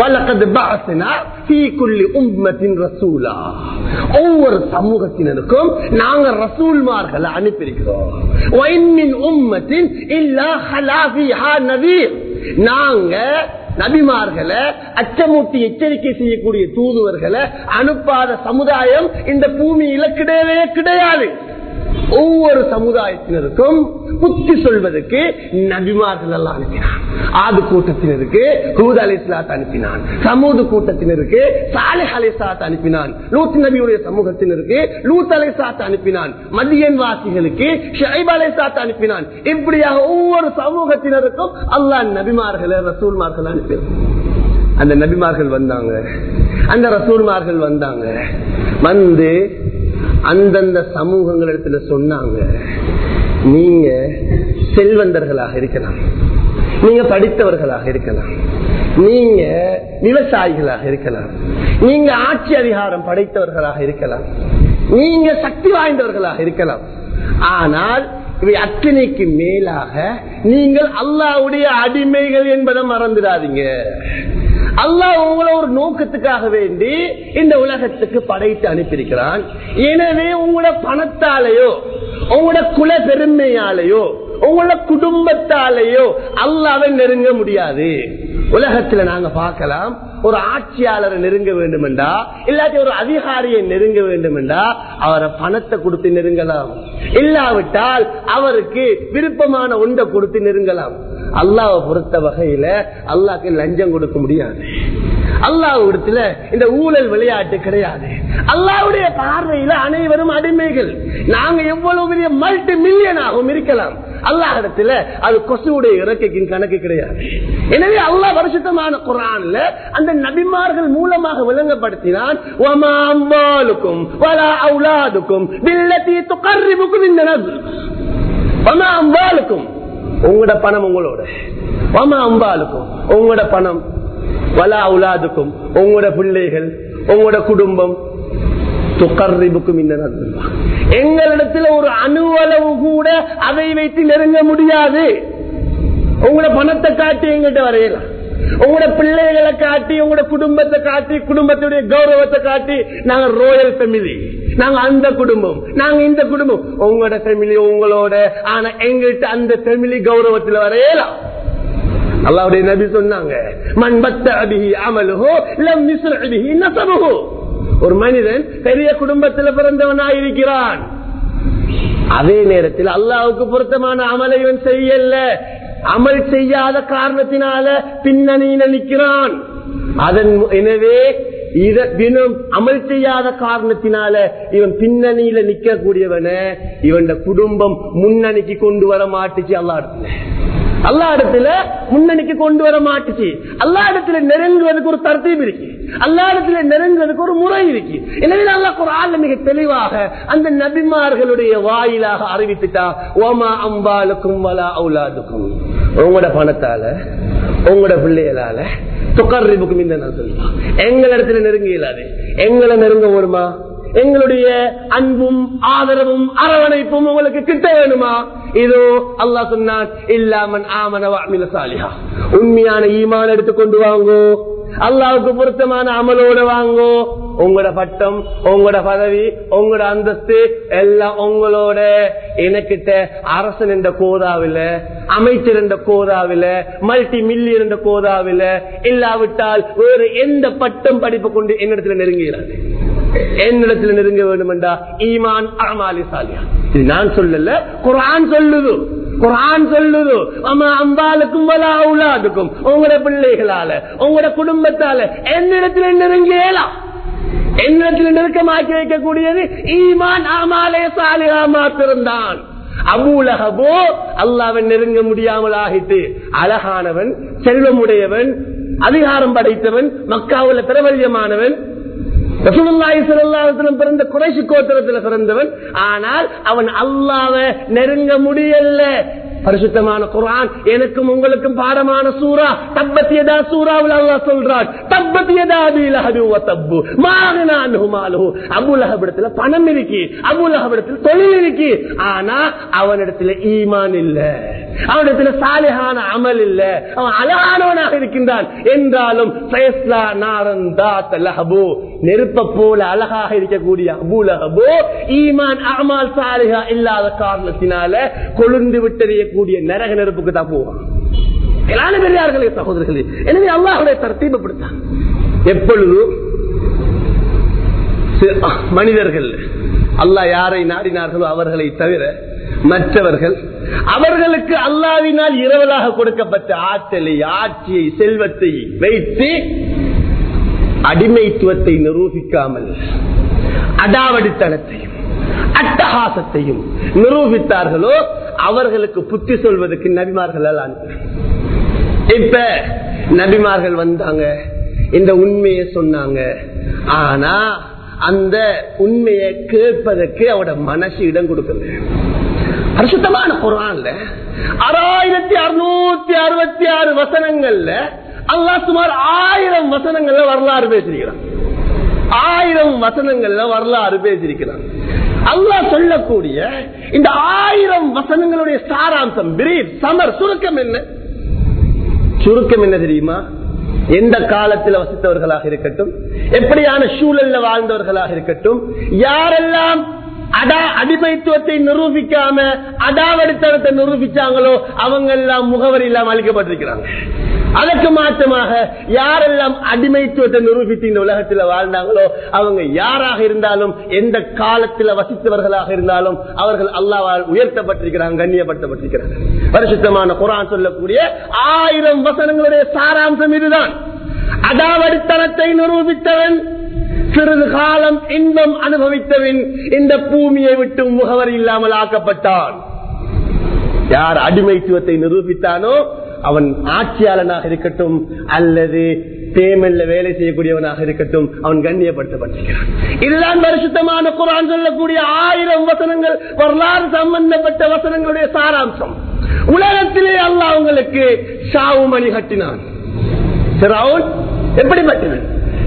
ஒவ்வொரு சமூகத்தினருக்கும் நாங்க ரசூல்மார்களை அனுப்பியிருக்கிறோம் நாங்க நபிமார்களை அச்சமூட்டி எச்சரிக்கை செய்யக்கூடிய தூதுவர்களை அனுப்பாத சமுதாயம் இந்த பூமியில கிடையவே கிடையாது ஒவ்வொரு சமுதாயத்தினருக்கும் புத்தி சொல்வதற்கு நபிமார்கள் எல்லாம் அனுப்பினான் ஆது கூட்டத்தினருக்கு ஹூத் அலி இஸ்லாத் அனுப்பினான் சமூது கூட்டத்தினருக்கு சாலிஹ் அலி இஸ்லாத் அனுப்பினான் லூத் நபியுடைய சமூகத்தினருக்கு லூத் அலி இஸ்லாத் அனுப்பினான் மதியன் வாசிகளுக்கு ஷைப் அலி இஸ்லாத் அனுப்பினான் இப்படியாக ஒவ்வொரு சமூகத்தினருக்கும் அல்லாஹ் நபிமார்களை ரசூல்மார்கள் அனுப்பினான் அந்த நபிமார்கள் வந்தாங்க அந்த ரசூல்மார்கள் வந்தாங்க வந்து அந்தந்த சமூகங்களிடத்துல சொன்னாங்க நீங்க செல்வந்தர்களாக இருக்கலாம் நீங்க படித்தவர்களாக இருக்கலாம் நீங்க விவசாயிகளாக இருக்கலாம் நீங்க ஆட்சி அதிகாரம் படைத்தவர்களாக இருக்கலாம் நீங்க சக்தி வாய்ந்தவர்களாக இருக்கலாம் ஆனால் இவை அத்தனைக்கு மேலாக நீங்கள் அல்லாவுடைய அடிமைகள் என்பதை மறந்துடாதீங்க அல்லாஹ் உங்களை ஒரு நோக்கத்துக்காக வேண்டி இந்த உலகத்துக்கு படைத்து அனுப்பியிருக்கிறான் எனவே உங்களோட பணத்தாலேயோ உங்களோட குல பெருமையாலேயோ உங்களோட குடும்பத்தாலேயோ அல்லாவை நெருங்க முடியாது உலகத்துல நாங்க பார்க்கலாம் ஒரு ஆட்சியாளரை நெருங்க வேண்டும் என்றா இல்லாட்டி ஒரு அதிகாரியை நெருங்க வேண்டும் என்றா அவரை பணத்தை கொடுத்து நெருங்கலாம் இல்லாவிட்டால் அவருக்கு விருப்பமான ஒன்றை கொடுத்து நெருங்கலாம் அல்லாவை பொறுத்த வகையில அல்லாக்கு லஞ்சம் கொடுக்க முடியாது அல்லாவிடத்துல இந்த ஊழல் விளையாட்டு கிடையாது அல்லாவுடைய பார்வையில அனைவரும் அடிமைகள் நாங்க எவ்வளவு பெரிய மல்டி மில்லியன் ஆகும் இருக்கலாம் அல்லாஹிடத்துல அது கொசுவுடைய இறக்கைக்கும் கணக்கு கிடையாது எனவே அல்லாஹ் வருஷத்தமான குரான்ல அந்த நபிமார்கள் மூலமாக விளங்கப்படுத்தினான் ஒமாம்பாலுக்கும் வலா அவுலாதுக்கும் வில்லத்தி துக்கர்ரிபுக்கும் இந்த ஒமாம்பாலுக்கும் உங்களோட பணம் உங்களோட ஒமா அம்பாலுக்கும் உங்களோட பணம் வலா உலாதுக்கும் உங்களோட பிள்ளைகள் உங்களோட குடும்பம் துக்கர்ரிபுக்கும் இந்த எங்களிடத்துல ஒரு அணுவளவு கூட அதை வைத்து நெருங்க முடியாது உங்களோட பணத்தை காட்டி எங்கிட்ட வரையலாம் உங்களோட பிள்ளைகளை காட்டி உங்களோட குடும்பத்தை காட்டி குடும்பத்துடைய கௌரவத்தை காட்டி நாங்க ரோயல் ஃபேமிலி நாங்க அந்த குடும்பம் நாங்க இந்த குடும்பம் உங்களோட ஃபேமிலி உங்களோட ஆனா எங்கள்கிட்ட அந்த ஃபேமிலி கௌரவத்தில் வரையலாம் அல்லாவுடைய நபி சொன்னாங்க மண் பத்த அபிஹி அமலுஹோ லம் மிஸ்ர அபிஹி நசபுஹோ ஒரு மனிதன் பெரிய குடும்பத்தில் பிறந்தவனாயிருக்கிறான் அதே நேரத்தில் அல்லாவுக்கு பொருத்தமான அமலை இவன் செய்யல அமல் செய்யாத காரணத்தினால பின்னணியில நிற்கிறான் அதன் எனவே தினம் அமல் செய்யாத காரணத்தினால இவன் பின்னணியில நிக்க கூடியவன இவன் குடும்பம் முன்னணிக்கு கொண்டு வர மாட்டுச்சு அல்லாடத்துல அல்லா இடத்துல முன்னணிக்கு கொண்டு வர மாட்டுச்சு அல்லா இடத்துல நெருங்குவதற்கு ஒரு தர்த்தீப் இருக்கு அல்லா இடத்துல நெருங்குவதற்கு ஒரு முறை இருக்கு எனவே அல்லா ஒரு ஆள் மிக தெளிவாக அந்த நபிமார்களுடைய வாயிலாக அறிவித்துட்டா ஓமா அம்பாலுக்கும் வலா அவுலாதுக்கும் உங்களோட பணத்தால உங்களோட பிள்ளைகளால துக்கர்ரிபுக்கும் இந்த நான் சொல்லுவான் எங்கள் இடத்துல நெருங்க இயலாது எங்களை நெருங்க வருமா எங்களுடைய அன்பும் ஆதரவும் அரவணைப்பும் உங்களுக்கு கிட்ட வேணுமா இதோ அல்லா சொன்னான் இல்லாமன் ஆமனவா சாலிஹா உண்மையான ஈமான் எடுத்துக்கொண்டு வாங்கோ அல்லாவுக்கு பொருத்தமான அமலோட வாங்கோ உங்களோட பட்டம் உங்களோட பதவி உங்களோட அந்தஸ்து எல்லாம் உங்களோட எனக்கிட்ட அரசன் என்ற கோதாவில அமைச்சர் என்ற கோதாவில மல்டி மில்லியன் என்ற கோதாவில இல்லாவிட்டால் வேறு எந்த பட்டம் படிப்பு கொண்டு என்னிடத்துல நெருங்குகிறாரு என்னிடத்துல நெருங்க வேண்டும் என்றா ஈமான் அமாலி சாலியா இது நான் சொல்லல குரான் சொல்லுது குரான் சொல்லுது அம்மா அம்பாளுக்கும் வலா அவுலாதுக்கும் உங்களோட பிள்ளைகளால உங்களோட குடும்பத்தால என்னிடத்துல நெருங்கலாம் என்னிடத்தில் நெருக்கமாக்கி வைக்கக்கூடியது ஈமான் ஆமாலே சாலியா மாத்திருந்தான் அபூலகபோ அல்லாவன் நெருங்க முடியாமல் ஆகிட்டு அழகானவன் செல்வமுடையவன் அதிகாரம் படைத்தவன் மக்காவுல பிரபல்யமானவன் பிறந்த குறைசி கோத்திரத்தில் பிறந்தவன் ஆனால் அவன் அல்லாவ நெருங்க முடியல பரிசுத்தமான குரான் எனக்கும் உங்களுக்கும் பாடமான சூறா தப்பத்தியதா சூறாவில் அல்லா சொல்றான் தப்பத்தியதா தப்பு மாகனாலு அபுலகபிடத்துல பணம் இருக்கு அபுலகபிடத்துல தொழில் இருக்கு ஆனா அவனிடத்துல ஈமான் இல்ல அவனிடத்துல சாலிகான அமல் இல்ல அவன் அழகானவனாக இருக்கின்றான் என்றாலும் நெருப்ப போல அழகாக இருக்கக்கூடிய அபுலகபோ ஈமான் அமால் சாலிகா இல்லாத காரணத்தினால கொழுந்து விட்டறியக்கூடிய நரக நெருப்புக்கு தான் போவான் பெரியார்களே சகோதரர்களே எனவே அல்லாஹுடைய தரத்தீபப்படுத்தான் எப்பொழுது மனிதர்கள் அல்லாஹ் யாரை நாடினார்களோ அவர்களை தவிர மற்றவர்கள் அவர்களுக்கு அல்லாவினால் இரவலாக கொடுக்கப்பட்ட ஆற்றலை ஆட்சியை செல்வத்தை வைத்து அடிமைத்துவத்தை நிரூபிக்காமல் அடாவடித்தனத்தையும் அட்டகாசத்தையும் நிரூபித்தார்களோ அவர்களுக்கு புத்தி சொல்வதற்கு நபிமார்கள் இப்ப நபிமார்கள் வந்தாங்க இந்த உண்மையை சொன்னாங்க ஆனா அந்த உண்மையை கேட்பதற்கு அவட மனசு இடம் கொடுக்கல பரிசுத்தமான குரான்ல ஆறாயிரத்தி அறுநூத்தி அறுபத்தி ஆறு வசனங்கள்ல அல்லா சுமார் ஆயிரம் வசனங்கள்ல வரலாறு பேசிருக்கிறான் ஆயிரம் வசனங்கள்ல வரலாறு பேசியிருக்கிறான் அல்லாஹ் சொல்லக்கூடிய இந்த ஆயிரம் வசனங்களுடைய சாராம்சம் பிரீத் சமர் சுருக்கம் என்ன சுருக்கம் என்ன தெரியுமா எந்த காலத்தில் வசித்தவர்களாக இருக்கட்டும் எப்படியான சூழல்ல வாழ்ந்தவர்களாக இருக்கட்டும் யாரெல்லாம் அடா அடிமைத்துவத்தை நிரூபிக்காம அடாவடித்தனத்தை நிரூபிச்சாங்களோ அவங்க எல்லாம் முகவரி இல்லாம அளிக்கப்பட்டிருக்கிறாங்க அதற்கு மாற்றமாக யாரெல்லாம் அடிமைத்துவத்தை நிரூபித்து இந்த உலகத்தில் வாழ்ந்தாங்களோ அவங்க யாராக இருந்தாலும் எந்த காலத்தில் வசித்தவர்களாக இருந்தாலும் அவர்கள் அல்லாவால் உயர்த்தப்பட்டிருக்கிறாங்க கண்ணியப்படுத்தப்பட்டிருக்கிறாங்க பரிசுத்தமான குரான் சொல்லக்கூடிய ஆயிரம் வசனங்களுடைய சாராம்சம் இதுதான் அடாவடித்தனத்தை நிரூபித்தவன் சிறிது காலம் இன்பம் அனுபவித்தவன் இந்த பூமியை விட்டு முகவரி இல்லாமல் ஆக்கப்பட்டான் யார் அடிமைத்துவத்தை நிரூபித்தானோ அவன் ஆட்சியாளனாக இருக்கட்டும் அல்லது பேமெண்ட்ல வேலை செய்யக்கூடியவனாக இருக்கட்டும் அவன் கண்ணியப்படுத்தப்பட்டிருக்கிறான் இதுதான் பரிசுத்தமான குரான் சொல்லக்கூடிய ஆயிரம் வசனங்கள் வரலாறு சம்பந்தப்பட்ட வசனங்களுடைய சாராம்சம் உலகத்திலே அல்ல அவங்களுக்கு சாவு மணி கட்டினான் எப்படிப்பட்டவன்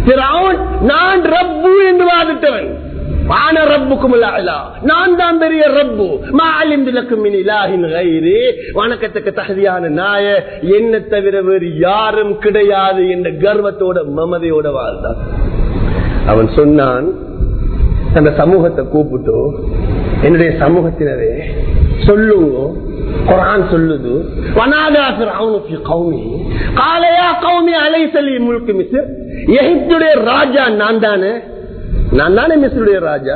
நான் ரப்பு என்று வாதிட்டவன் வான ரப்புக்கும் நான் தான் பெரிய ரப்பு மாலிந்திலக்கும் வணக்கத்துக்கு தகுதியான நாய என்ன தவிர வேறு யாரும் கிடையாது என்ற கர்வத்தோட மமதையோட வாழ்ந்தான் அவன் சொன்னான் அந்த சமூகத்தை கூப்பிட்டு என்னுடைய சமூகத்தினரே சொல்லுங்க குரான் சொல்லுது வனாதா ஃபிரௌனு கௌமி காலையா கௌமி அலைசலி முழுக்க மிஸ்ர் எகிப்துடைய ராஜா நான் தானே நான் தானே மிஸ்ருடைய ராஜா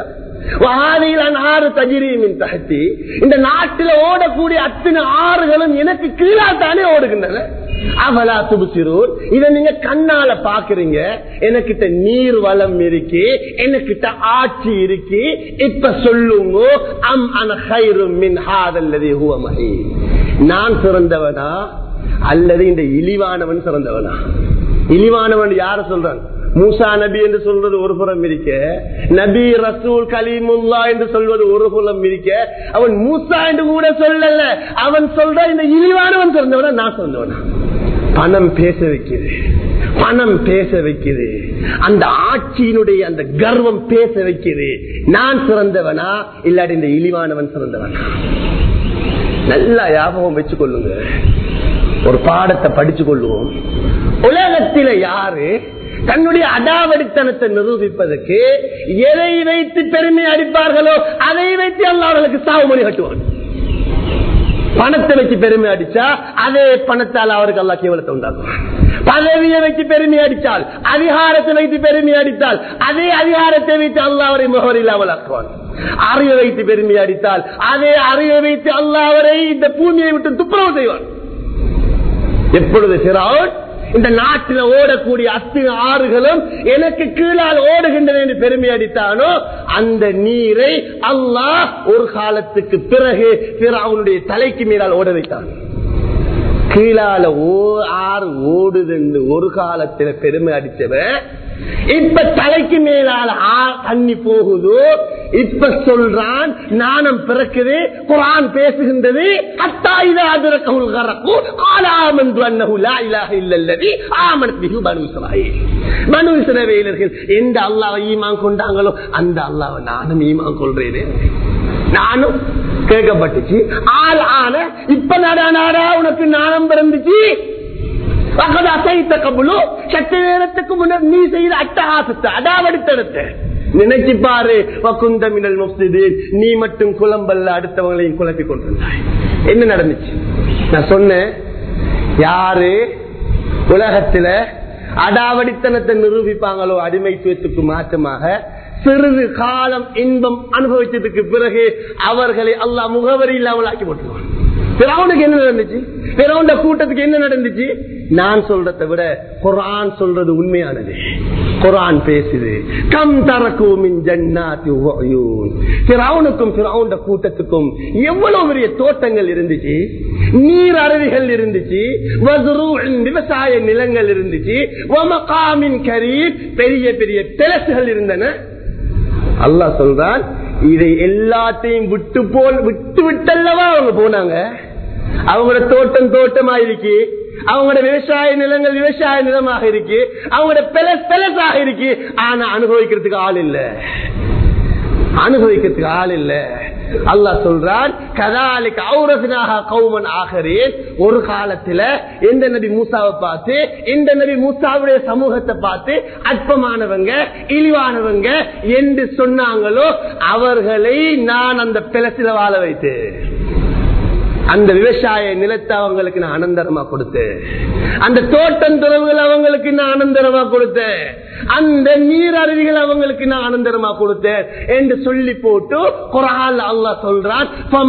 ஆறு தஜிரியின் தகத்தி இந்த நாட்டில் ஓடக்கூடிய அத்தனை ஆறுகளும் எனக்கு கீழா தானே ஓடுகின்றன அவலா துபுசிரூர் இதை நீங்க கண்ணால பாக்குறீங்க எனக்கிட்ட நீர் வளம் இருக்கு எனக்கிட்ட ஆட்சி இருக்கு இப்ப சொல்லுங்க அம் அன மின் ஹாதல்லதி ஹுவ மஹி நான் சிறந்தவனா அல்லது இந்த இழிவானவன் சிறந்தவனா இழிவானவன் யார சொல்றான் மூசா நபி என்று சொல்வது ஒரு புறம் இருக்க நபி ரசூல் கலீமுல்லா என்று சொல்வது ஒரு புறம் இருக்க அவன் மூசா என்று கூட சொல்லல அவன் சொல்ற இந்த இழிவானவன் சிறந்தவனா நான் சிறந்தவனா பணம் பேச வைக்குது பணம் பேச வைக்குது அந்த ஆட்சியினுடைய அந்த கர்வம் பேச வைக்குது நான் சிறந்தவனா இல்லாட்டி இந்த இழிவானவன் சிறந்தவனா நல்லா ஞாபகம் வச்சு கொள்ளுங்க ஒரு பாடத்தை படிச்சு கொள்ளுவோம் உலகத்தில யாரு தன்னுடைய அடாவடித்தனத்தை நிரூபிப்பதற்கு எதை வைத்து பெருமை அடிப்பார்களோ அதை வைத்து அல்லாவர்களுக்கு சாவுமணி கட்டுவான் பணத்தை வச்சு பெருமை அடிச்சா அதே பணத்தால் அவருக்கு அல்லா கேவலத்தை உண்டாக்குவான் பதவியை வைத்து பெருமை அடித்தால் அதிகாரத்தை வைத்து பெருமை அடித்தால் அதே அதிகாரத்தை வைத்து அல்லா அவரை முகவர் இல்லாமல் ஆக்குவான் அறிவை வைத்து பெருமை அடித்தால் அதே அறிவை வைத்து அல்லா அவரை இந்த பூமியை விட்டு துப்புரவு செய்வான் எப்பொழுது சிறாவன் இந்த நாட்டில் ஓடக்கூடிய அத்தனை ஆறுகளும் எனக்கு கீழால் ஓடுகின்றன என்று பெருமை அடித்தானோ அந்த நீரை அல்லாஹ் ஒரு காலத்துக்கு பிறகு அவனுடைய தலைக்கு மீறால் ஓட வைத்தான் கீழால ஓ ஆறு ஓடுதுன்னு ஒரு காலத்துல பெருமை அடிச்சவன் இப்ப தலைக்கு மேலால தண்ணி போகுதோ இப்ப சொல்றான் நாணம் பிறக்குது குரான் பேசுகின்றது எந்த அல்லாவை ஈமான் கொண்டாங்களோ அந்த அல்லாவை நானும் ஈமான் கொள்றேன் நானும் கேட்கப்பட்டுச்சு ஆள் ஆன இப்ப நாடா நாடா உனக்கு நாணம் பிறந்துச்சு சற்று நேரத்துக்கு முன்னர் நீ செய்த அட்டகாசத்தை அடாவடித்தனத்தை நினைச்சு பாரு வக்குந்த மினல் முஃப்சிதீன் நீ மட்டும் குழம்பல்ல அடுத்தவங்களையும் குழப்பி கொண்டிருந்தாய் என்ன நடந்துச்சு நான் சொன்னேன் யாரு உலகத்துல அடாவடித்தனத்தை நிரூபிப்பாங்களோ அடிமைத்துவத்துக்கு மாற்றமாக சிறிது காலம் இன்பம் அனுபவிச்சதுக்கு பிறகு அவர்களை அல்லாஹ் முகவரி இல்லாமல் ஆக்கி போட்டுருவான் பிறவுனுக்கு என்ன நடந்துச்சு பிறவுண்ட கூட்டத்துக்கு என்ன நடந்துச்சு நான் சொல்றதை விட குரான் சொல்றது உண்மையானது குரான் பேசுது கம் தரக்கும் பிறவுனுக்கும் பிறவுண்ட கூட்டத்துக்கும் எவ்வளவு பெரிய தோட்டங்கள் இருந்துச்சு நீர் அருவிகள் இருந்துச்சு விவசாய நிலங்கள் இருந்துச்சு கரீர் பெரிய பெரிய திலசுகள் இருந்தன அல்லா சொல்றான் இதை எல்லாத்தையும் விட்டு போல் விட்டு விட்டல்லவா அவங்க போனாங்க அவங்களோட தோட்டம் தோட்டமா இருக்கு அவங்களோட விவசாய நிலங்கள் விவசாய நிலமாக இருக்கு அவங்களோட பெலஸ் பெலஸாக இருக்கு ஆனா அனுபவிக்கிறதுக்கு ஆள் இல்ல அனுபவிக்கிறதுக்கு ஆள் இல்ல அல்லாஹ் சொல்றான் கதாலிக்கு அவுரசனாக கௌமன் ஆகிறேன் ஒரு காலத்துல எந்த நபி மூசாவை பார்த்து இந்த நபி மூசாவுடைய சமூகத்தை பார்த்து அற்பமானவங்க இழிவானவங்க என்று சொன்னாங்களோ அவர்களை நான் அந்த பிளசில வாழ வைத்தேன் அந்த விவசாய நிலத்தை அவங்களுக்கு நான் அனந்தரமா கொடுத்தேன் அந்த தோட்டம் துறவுகள் அவங்களுக்கு நான் அனந்தரமா கொடுத்தேன் அந்த நீர் அருவிகள் அவங்களுக்கு நான் அனந்தரமா கொடுத்தேன் என்று சொல்லி போட்டு குரால் அல்லா சொல்றான்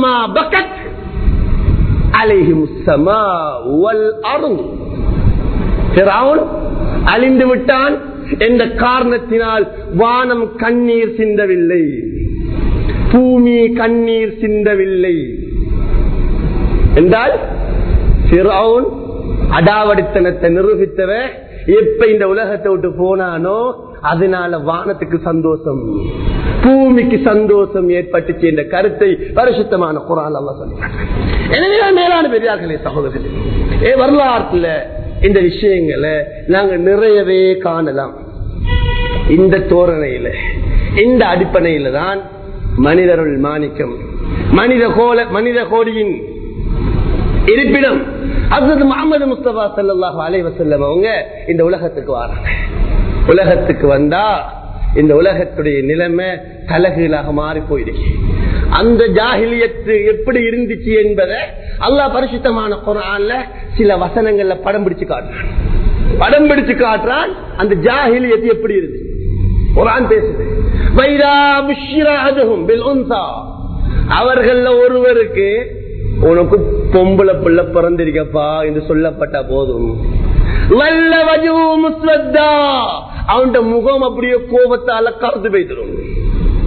அழிந்து விட்டான் என்ற காரணத்தினால் வானம் கண்ணீர் சிந்தவில்லை பூமி கண்ணீர் சிந்தவில்லை என்றால் சிறவுன் அடாவடித்தனத்தை நிரூபித்தவ எப்ப இந்த உலகத்தை விட்டு போனானோ அதனால வானத்துக்கு சந்தோஷம் பூமிக்கு சந்தோஷம் ஏற்பட்டுச்சு என்ற கருத்தை பரிசுத்தமான குரால் அல்ல சொல்றாங்க எனவே மேலான பெரியார்களே சகோதரர்களே ஏ வரலாற்றுல இந்த விஷயங்களை நாங்க நிறையவே காணலாம் இந்த தோரணையில இந்த அடிப்படையில தான் மனிதருள் மாணிக்கம் மனித கோல மனித கோடியின் இருப்பிடம் அசத் முகமது முஸ்தபா சல்லாஹ் அலைவசல்லம் அவங்க இந்த உலகத்துக்கு வராங்க உலகத்துக்கு வந்தா இந்த உலகத்துடைய நிலைமை கலகீழாக மாறி போயிடுச்சு அந்த ஜாகிலியத்து எப்படி இருந்துச்சு என்பதை அல்லாஹ் பரிசுத்தமான குரான்ல சில வசனங்கள்ல படம் பிடிச்சு காட்டுறான் படம் பிடிச்சு காட்டுறான் அந்த ஜாகிலியத்து எப்படி இருந்துச்சு குரான் பேசுது வைரா முஷிராஜகும் பில் உன்சா அவர்கள ஒருவருக்கு உனக்கு பொம்பளை பிள்ளை பிறந்திருக்கப்பா என்று சொல்லப்பட்ட போதும் வல்ல வஜு முஸ்வத்தா அவன் முகம் அப்படியே கோபத்தால கருத்து போய்த்திரும்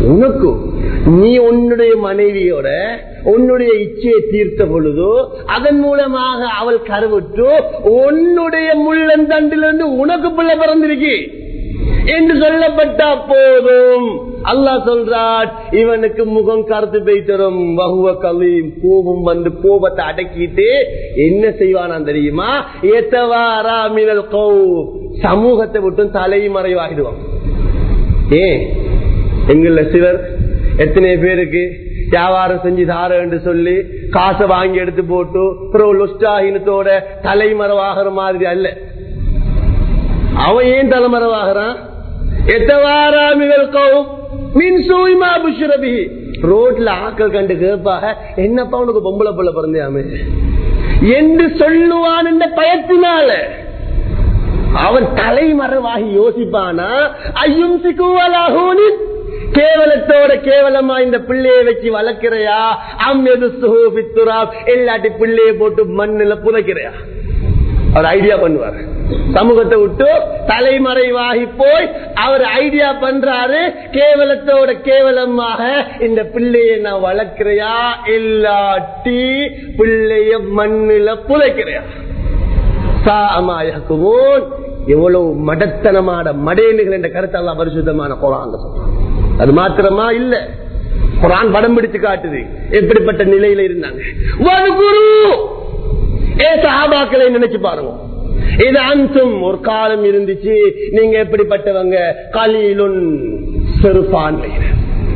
உனக்கு நீ உன்னுடைய மனைவியோட உன்னுடைய இச்சையை தீர்த்த பொழுதோ அதன் மூலமாக அவள் கருவுற்று உன்னுடைய முள்ளந்தண்டிலிருந்து உனக்கு பிள்ளை பிறந்திருக்கு என்று சொல்லப்பட்டா போதும் அல்லாஹ் சொல்றார் இவனுக்கு முகம் கருத்து பெய்தரும் வகுவ கலீம் கோபம் வந்து கோபத்தை அடக்கிட்டு என்ன செய்வானான் தெரியுமா ஏத்தவாரா மினல் கௌ சமூகத்தை விட்டு தலைமறைவாகிடுவான் ஏன் எங்கள சிலர் எத்தனை பேருக்கு வியாபாரம் செஞ்சு தார என்று சொல்லி காசை வாங்கி எடுத்து போட்டு அப்புறம் லுஸ்டாஹினத்தோட தலைமறைவாகிற மாதிரி அல்ல அவன் ஏன் தலைமறைவாகிறான் எத்தவாராமிகள் கவும் மின் சூய்மா புஷ்ரபி ரோட்ல ஆக்கள் கண்டு கேட்பாக என்னப்பா உனக்கு பொம்பளை பிள்ளை பிறந்தியாமே என்று சொல்லுவான் என்ற பயத்தினால அவன் தலைமறைவாகி யோசிப்பானா ஐயும் சிக்குவலாகூனின் கேவலத்தோட கேவலமா இந்த பிள்ளைய வச்சு வளர்க்கிறையா அம் எது சுகுபித்துரா எல்லாட்டி பிள்ளைய போட்டு மண்ணுல புதைக்கிறையா அவர் ஐடியா பண்ணுவார் சமூகத்தை விட்டு தலைமறைவாகி போய் அவர் ஐடியா பண்றாரு கேவலத்தோட கேவலமாக இந்த பிள்ளைய நான் வளர்க்கிறையா இல்லாட்டி பிள்ளைய மண்ணுல புதைக்கிறையா சாமாயக்குமோன் எவ்வளவு மடத்தனமான மடையனுகள் என்ற கருத்து எல்லாம் பரிசுத்தமான குரான் அது மாத்திரமா இல்ல குரான் படம் பிடிச்சு காட்டுது எப்படிப்பட்ட நிலையில இருந்தாங்க குரு ஏ சஹாபாக்களை நினைச்சு பாருங்க இது அன்சும் ஒரு காலம் இருந்துச்சு நீங்க எப்படிப்பட்டவங்க கலீலுன் சிறுபான்மையினர்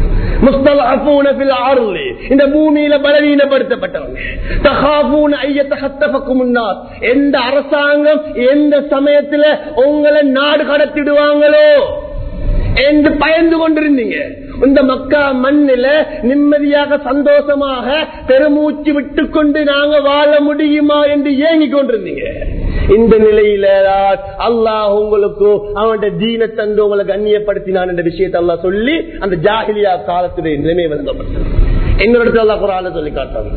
இந்த பூமியில பலவீனப்படுத்தப்பட்டவங்க எந்த அரசாங்கம் எந்த சமயத்துல உங்களை நாடு கடத்திடுவாங்களோ என்று பயந்து கொண்டிருந்தீங்க இந்த மக்கா மண்ணில நிம்மதியாக சந்தோஷமாக பெருமூச்சு விட்டு கொண்டு நாங்க வாழ முடியுமா என்று ஏங்கி கொண்டிருந்தீங்க இந்த நிலையில அல்லாஹ் உங்களுக்கு அவனுடைய தீன தந்து உங்களை கண்ணியப்படுத்தினான் என்ற விஷயத்தை அல்லாஹ் சொல்லி அந்த ஜாகிலியா காலத்துடைய நிலைமை வழங்கப்பட்டது என்னோட அல்லா குரான சொல்லி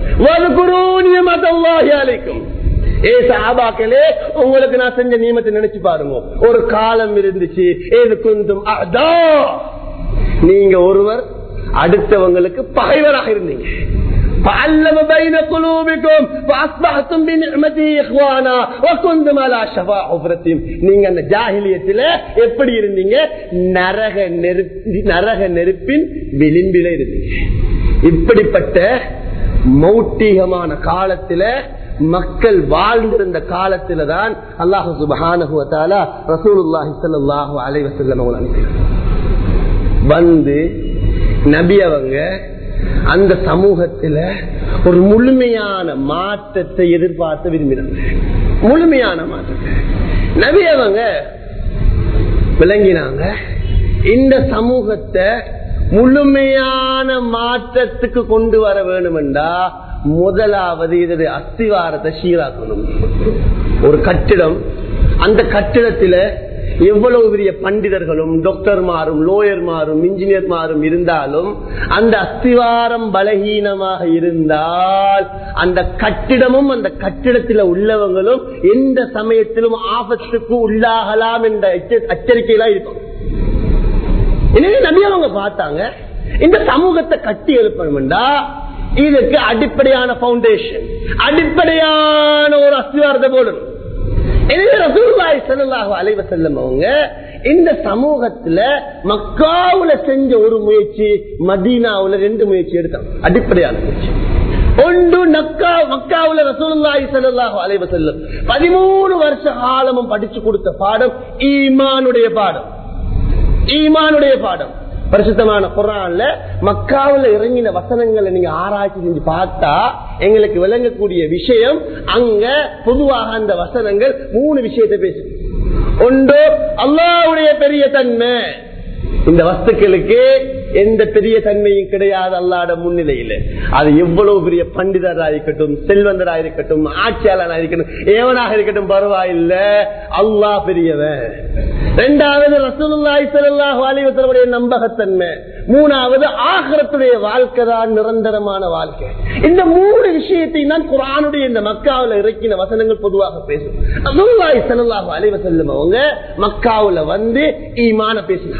காட்டாங்க ஏ சாபாக்களே உங்களுக்கு நான் செஞ்ச நியமத்தை நினைச்சு பாருங்க ஒரு காலம் இருந்துச்சு ஏது குந்தும் அதா நீங்க ஒருவர் அடுத்தவங்களுக்கு பகைவராக இருந்தீங்க فعلم بين قلوبكم فاصبحتم بنعمته اخوانا وكنتم على شفا حفرة நீங்க அந்த ஜாஹிலியத்துல எப்படி இருந்தீங்க நரக நெருப்பி நரக நெருப்பின் விளிம்பில இருந்தீங்க இப்படிப்பட்ட மௌட்டிகமான காலத்துல மக்கள் வாழ்ந்திருந்த காலத்துல தான் அல்லாஹு சுபஹானுவத்தால ரசூலுல்லாஹி ஸல்லல்லாஹு அலைஹி வஸல்லம் அவங்க அனுப்பினார் வந்து நபி அவங்க அந்த சமூகத்துல ஒரு முழுமையான மாற்றத்தை எதிர்பார்த்து விரும்பினாங்க முழுமையான மாற்றத்தை நபி அவங்க விளங்கினாங்க இந்த சமூகத்தை முழுமையான மாற்றத்துக்கு கொண்டு வர வேணுமெண்டா முதலாவது இதது அஸ்திவாரத்தை சீராக்கணும் ஒரு கட்டிடம் அந்த கட்டிடத்துல எவ்வளவு பெரிய பண்டிதர்களும் டாக்டர்மாரும் லோயர்மாரும் இன்ஜினியர்மாரும் இருந்தாலும் அந்த அஸ்திவாரம் பலகீனமாக இருந்தால் அந்த கட்டிடமும் அந்த கட்டிடத்தில் உள்ளவங்களும் எந்த சமயத்திலும் ஆபத்துக்கு உள்ளாகலாம் என்ற எச்சரிக்கையெல்லாம் இருக்கும் எனவே நம்பி அவங்க பார்த்தாங்க இந்த சமூகத்தை கட்டி எழுப்பணும்டா இதுக்கு அடிப்படையான பவுண்டேஷன் அடிப்படையான ஒரு அஸ்திவாரத்தை போடணும் எனவே ரசூல்லாய் செல்லாஹு அலைவ செல்லும் அவங்க இந்த சமூகத்துல மக்காவுல செஞ்ச ஒரு முயற்சி மதீனாவுல ரெண்டு முயற்சி எடுத்தாங்க அடிப்படையான முயற்சி ஒன்று நக்கா மக்காவுல ரசூல்லாய் செல்லாஹு அலைவ செல்லும் பதிமூணு வருஷ காலமும் படிச்சு கொடுத்த பாடம் ஈமானுடைய பாடம் ஈமானுடைய பாடம் பரிசுத்தமான குரான்ல மக்காவில் இறங்கின வசனங்களை நீங்க ஆராய்ச்சி செஞ்சு பார்த்தா எங்களுக்கு விளங்கக்கூடிய விஷயம் அங்க பொதுவாக அந்த வசனங்கள் மூணு விஷயத்தை பேசு ஒன்று அல்லாவுடைய பெரிய தன்மை இந்த வஸ்துக்களுக்கு எந்த பெரிய தன்மையும் கிடையாது அல்லாட முன்னிலையில அது எவ்வளவு பெரிய பண்டிதராக இருக்கட்டும் செல்வந்தராக இருக்கட்டும் ஆட்சியாளராக இருக்கட்டும் ஏவனாக இருக்கட்டும் பரவாயில்ல அல்லா பெரியவன் இரண்டாவது ரசூலுல்லாஹி ஸல்லல்லாஹு அலைஹி வஸல்லம் நம்பகத்தன்மை மூணாவது ஆகரத்துடைய வாழ்க்கை தான் நிரந்தரமான வாழ்க்கை இந்த மூணு விஷயத்தை தான் குரானுடைய இந்த மக்காவுல இறக்கின வசனங்கள் பொதுவாக பேசும் ரசூலுல்லாஹி ஸல்லல்லாஹு அலைஹி வஸல்லம் அவங்க மக்காவுல வந்து ஈமான பேசினாங்க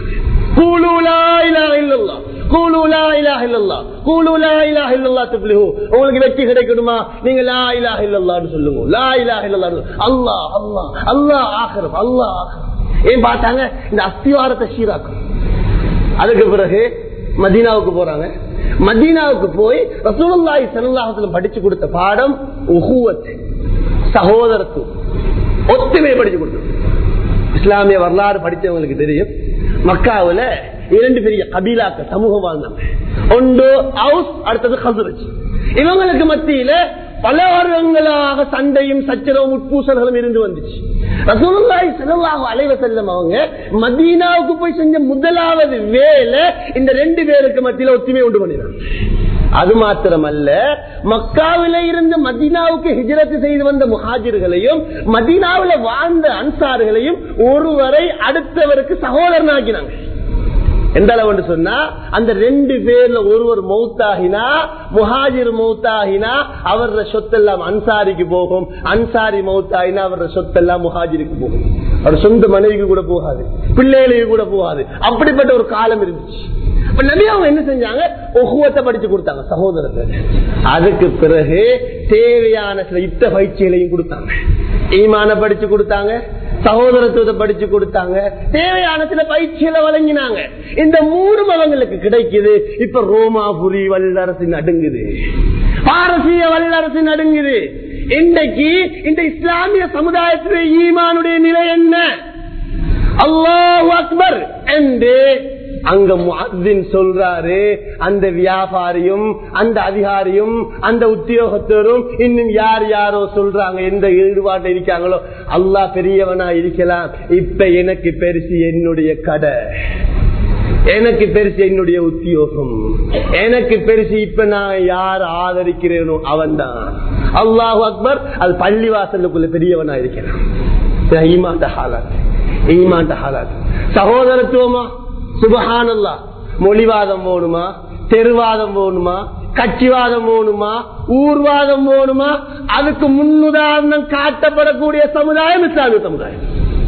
கூலு லா இலாஹ இல்லல்லாஹ் கூலு லா இலாஹ இல்லல்லாஹ் கூலு லா இலாஹ இல்லல்லாஹ் துப்ளிஹு உங்களுக்கு வெற்றி கிடைக்கணுமா நீங்க லா இலாஹ இல்லல்லாஹ்னு சொல்லுங்க லா இலாஹ இல்லல்லாஹ் அல்லாஹ் அல்லாஹ் அல்லாஹ் ஆகிரம் அல்லாஹ் ஆகிரம் ஏன் பார்த்தாங்க இந்த அஸ்திவாரத்தை சீராக்கும் அதுக்கு பிறகு மதீனாவுக்கு போறாங்க மதீனாவுக்கு போய் ரசூலுல்லாஹி ஸல்லல்லாஹு அலைஹி படிச்சு கொடுத்த பாடம் உஹுவத் சகோதரத்துவம் ஒத்துமை படிச்சு கொடுத்தோம் இஸ்லாமிய வரலாறு படித்தவங்களுக்கு தெரியும் மக்காவுல இரண்டு பெரிய கபீலாக்கள் சமூகம் வாழ்ந்தாங்க ஒன்று ஹவுஸ் அடுத்தது ஹசுரஜ் இவங்களுக்கு மத்தியில பல வருடங்களாக சண்டையும் சச்சரவும் உட்பூசல்களும் இருந்து வந்துச்சு ரசூலுல்லாஹி ஸல்லல்லாஹு அலைஹி வஸல்லம் அவங்க மதீனாவுக்கு போய் செஞ்ச முதலாவது வேலை இந்த ரெண்டு பேருக்கு மத்தியில ஒத்துமை உண்டு பண்ணினாங்க அது மாத்திரமல்ல மக்காவில இருந்து மதீனாவுக்கு ஹிஜரத்து செய்து வந்த முஹாஜிர்களையும் மதீனாவில வாழ்ந்த அன்சார்களையும் ஒருவரை அடுத்தவருக்கு சகோதரனாக்கினாங்க எந்த அளவு சொன்னா அந்த ரெண்டு பேர்ல ஒருவர் மௌத்தாகினா முஹாஜிர் மௌத்தாகினா அவர சொத்தெல்லாம் அன்சாரிக்கு போகும் அன்சாரி மௌத்தாகினா அவர சொத்தெல்லாம் முஹாஜிருக்கு போகும் அவர் சொந்த மனைவிக்கு கூட போகாது பிள்ளைகளுக்கு கூட போகாது அப்படிப்பட்ட ஒரு காலம் இருந்துச்சு அப்ப நபி அவங்க என்ன செஞ்சாங்க ஒகுவத்தை படிச்சு கொடுத்தாங்க சகோதரத்தை அதுக்கு பிறகு தேவையான சில யுத்த பயிற்சிகளையும் கொடுத்தாங்க ஈமான படிச்சு கொடுத்தாங்க சகோதரத்துவத்தை படிச்சு கொடுத்தாங்க தேவையான சில பயிற்சிகளை வழங்கினாங்க இந்த மூணு மதங்களுக்கு கிடைக்குது இப்ப ரோமாபுரி வல்லரசு நடுங்குது பாரசீக வல்லரசு நடுங்குது இன்றைக்கு இந்த இஸ்லாமிய சமுதாயத்திலே ஈமானுடைய நிலை என்ன அல்லாஹ் அக்பர் என்று அங்க முஅத்தின் சொல்றாரு அந்த வியாபாரியும் அந்த அதிகாரியும் அந்த உத்தியோகத்தரும் இன்னும் யார் யாரோ சொல்றாங்க எந்த ஈடுபாட்டில் இருக்காங்களோ அல்லாஹ் பெரியவனா இருக்கலாம் இப்ப எனக்கு பெருசு என்னுடைய கடை எனக்கு பெருசு என்னுடைய உத்தியோகம் எனக்கு பெருசு இப்ப நான் யார் ஆதரிக்கிறேனோ அவன் தான் அல்லாஹு அக்பர் அது பள்ளிவாசலுக்குள்ள பெரியவனா இருக்கிறான் ஈமாண்ட ஹாலாத் ஈமாண்ட ஹாலாத் சகோதரத்துவமா சுபஹானல்லா மொழிவாதம் போகணுமா தெருவாதம் போகணுமா கட்சிவாதம் போகணுமா ஊர்வாதம் போகணுமா அதுக்கு முன்னுதாரணம் காட்டப்படக்கூடிய சமுதாயம் இஸ்லாமிய சமுதாயம்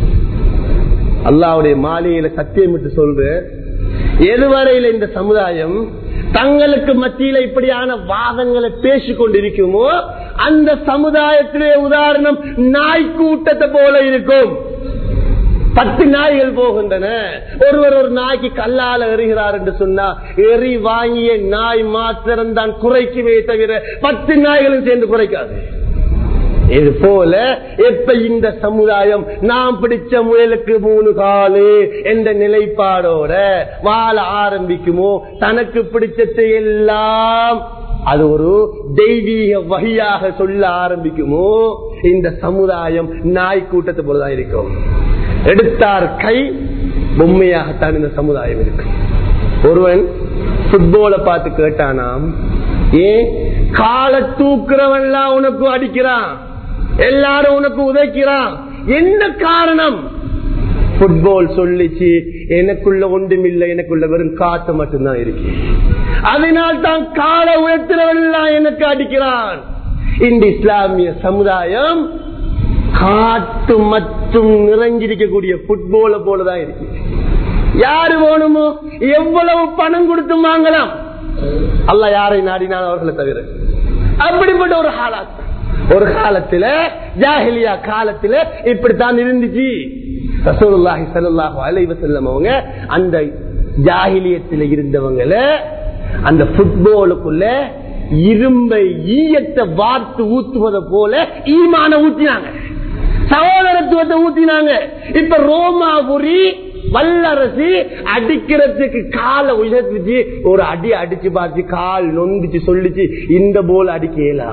அல்லாவுடைய மாளிகையில சத்தியம் விட்டு சொல்ற எதுவரையில இந்த சமுதாயம் தங்களுக்கு மத்தியில இப்படியான வாதங்களை பேசிக் கொண்டிருக்குமோ அந்த சமுதாயத்திலே உதாரணம் நாய் கூட்டத்தை போல இருக்கும் பத்து நாய்கள் போகின்றன ஒருவர் ஒரு நாய்க்கு கல்லால எறிகிறார் என்று சொன்னா எரி வாங்கிய நாய் மாத்திரம் தான் குறைக்குமே தவிர பத்து நாய்களும் சேர்ந்து குறைக்காது இது போல எப்ப இந்த சமுதாயம் நாம் பிடிச்ச முயலுக்கு மூணு காலு என்ற நிலைப்பாடோட வாழ ஆரம்பிக்குமோ தனக்கு பிடிச்சதை எல்லாம் அது ஒரு தெய்வீக வகையாக சொல்ல ஆரம்பிக்குமோ இந்த சமுதாயம் நாய் கூட்டத்தை போலதான் இருக்கும் எடுத்தார் கை பொம்மையாகத்தான் இந்த சமுதாயம் இருக்கு ஒருவன் புட்பால பார்த்து கேட்டானாம் ஏன் காலை தூக்குறவன்லாம் உனக்கு அடிக்கிறான் எல்லாரும் உனக்கு உதைக்கிறான் என்ன காரணம் புட்பால் சொல்லிச்சு எனக்குள்ள ஒன்றுமில்லை எனக்குள்ள வெறும் காத்து மட்டும்தான் இருக்கு அதனால் தான் காலை உயர்த்துறவெல்லாம் எனக்கு அடிக்கிறான் இந்த இஸ்லாமிய சமுதாயம் காட்டு மற்றும் நிறைஞ்சிருக்கக்கூடிய புட்பால போலதான் இருக்கு யாரு வேணுமோ எவ்வளவு பணம் கொடுத்து வாங்கலாம் அல்ல யாரை நாடினான் அவர்களை தவிர அப்படிப்பட்ட ஒரு காலாத் ஒரு காலத்துல ஜாஹிலியா காலத்துல இப்படித்தான் இருந்துச்சு ரசூலுல்லாஹி ஸல்லல்லாஹு அலைஹி வஸல்லம் அவங்க அந்த ஜாஹிலியத்தில் இருந்தவங்கள அந்த புட்பாலுக்குள்ள இரும்பை ஈயத்தை வார்த்து ஊத்துவதை போல ஈமான ஊத்தினாங்க சகோதரத்துவத்தை ஊத்தினாங்க இப்ப ரோமாபுரி வல்லரசு அடிக்கிறதுக்கு காலை உயர்த்துச்சு ஒரு அடி அடிச்சு பார்த்து கால் நொந்துச்சு சொல்லிச்சு இந்த போல் அடிக்கலா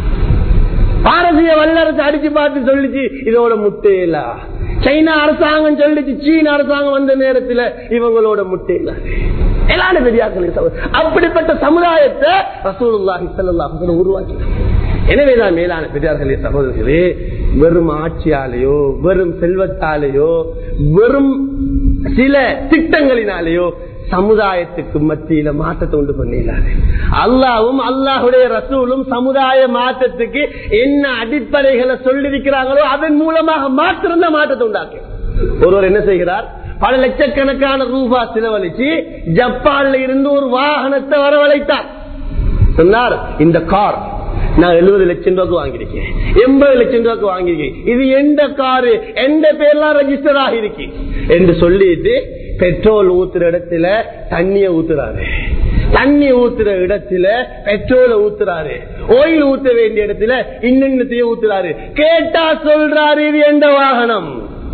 பாரசீக வல்லரசு அடிச்சு பார்த்து சொல்லிச்சு இதோட முட்டையில சைனா அரசாங்கம் சொல்லிச்சு சீன அரசாங்கம் வந்த நேரத்துல இவங்களோட முட்டையில எல்லாரும் பெரியார்கள் அப்படிப்பட்ட சமுதாயத்தை ரசூலுல்லாஹி ஸல்லல்லாஹு உருவாக்கி எனவேதான் மேலான பெரியார்களே சகோதரர்களே வெறும் ஆட்சியாலேயோ வெறும் செல்வத்தாலேயோ வெறும் சில திட்டங்களினாலேயோ சமுதாயத்துக்கு மத்தியில மாற்றத்தை உண்டு பண்ணிடலாரு அல்லாவும் அல்லாஹுடைய ரசூலும் சமுதாய மாற்றத்துக்கு என்ன அடிப்படைகளை சொல்லிருக்கிறாங்களோ அதன் மூலமாக மாத்திரம் தான் மாற்றத்தை உண்டாக்கு ஒருவர் என்ன செய்கிறார் பல லட்சக்கணக்கான ரூபா செலவழிச்சு ஜப்பான்ல இருந்து ஒரு வாகனத்தை வரவழைத்தார் சொன்னார் இந்த கார் நான் எழுபது லட்சம் ரூபாய்க்கு வாங்கியிருக்கேன் எண்பது லட்சம் ரூபாய்க்கு வாங்கியிருக்கேன் இது எந்த காரு எந்த பேர்லாம் ரெஜிஸ்டர் ஆகிருக்கு என்று சொல்லிட்டு பெட்ரோல் ஊத்துற இடத்துல தண்ணிய ஊத்துறாரு தண்ணி ஊத்துற இடத்துல பெட்ரோல ஊத்துறாரு ஓயில் ஊத்த வேண்டிய இடத்துல இன்னத்தையும் ஊத்துறாரு கேட்டா சொல்றாரு இது எந்த வாகனம்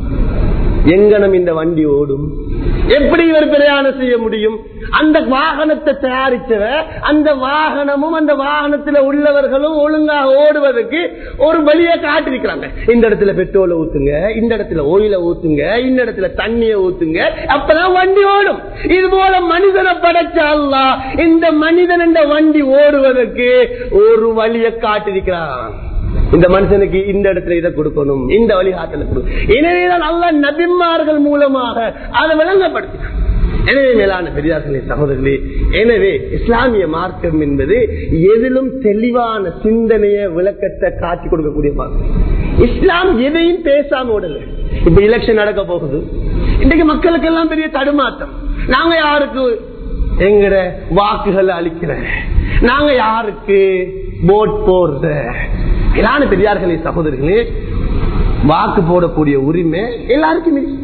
எங்கனம் இந்த வண்டி ஓடும் எப்படி இவர் பிரயாணம் செய்ய முடியும் அந்த வாகனத்தை தயாரிச்சவ அந்த வாகனமும் அந்த வாகனத்துல உள்ளவர்களும் ஒழுங்காக ஓடுவதற்கு ஒரு வழியை காட்டிருக்கிறாங்க இந்த இடத்துல பெட்ரோலை ஊத்துங்க இந்த இடத்துல ஓயில ஊத்துங்க இந்த இடத்துல தண்ணிய ஊத்துங்க அப்பதான் வண்டி ஓடும் இது போல மனிதனை படைச்சா இந்த மனிதன் இந்த வண்டி ஓடுவதற்கு ஒரு வழியை காட்டிருக்கிறான் இந்த மனுஷனுக்கு இந்த இடத்துல இதை கொடுக்கணும் இந்த வழிகாட்டல கொடுக்கணும் எனவேதான் அல்ல நபிமார்கள் மூலமாக அதை விளங்கப்படுத்தினார் எனவே மேலான பெரியார்களே சகோதரர்களே எனவே இஸ்லாமிய மார்க்கம் என்பது எதிலும் தெளிவான சிந்தனைய விளக்கத்தை காட்டி கொடுக்கக்கூடிய மார்க்கம் இஸ்லாம் எதையும் பேசாம விடல இப்ப எலெக்ஷன் நடக்க போகுது இன்றைக்கு மக்களுக்கு எல்லாம் பெரிய தடுமாற்றம் நாங்க யாருக்கு எங்கட வாக்குகளை அளிக்கிற நாங்க யாருக்கு போட் போடுற எல்லாரும் பெரியார்களே சகோதரர்களே வாக்கு போடக்கூடிய உரிமை எல்லாருக்கும் இருக்கு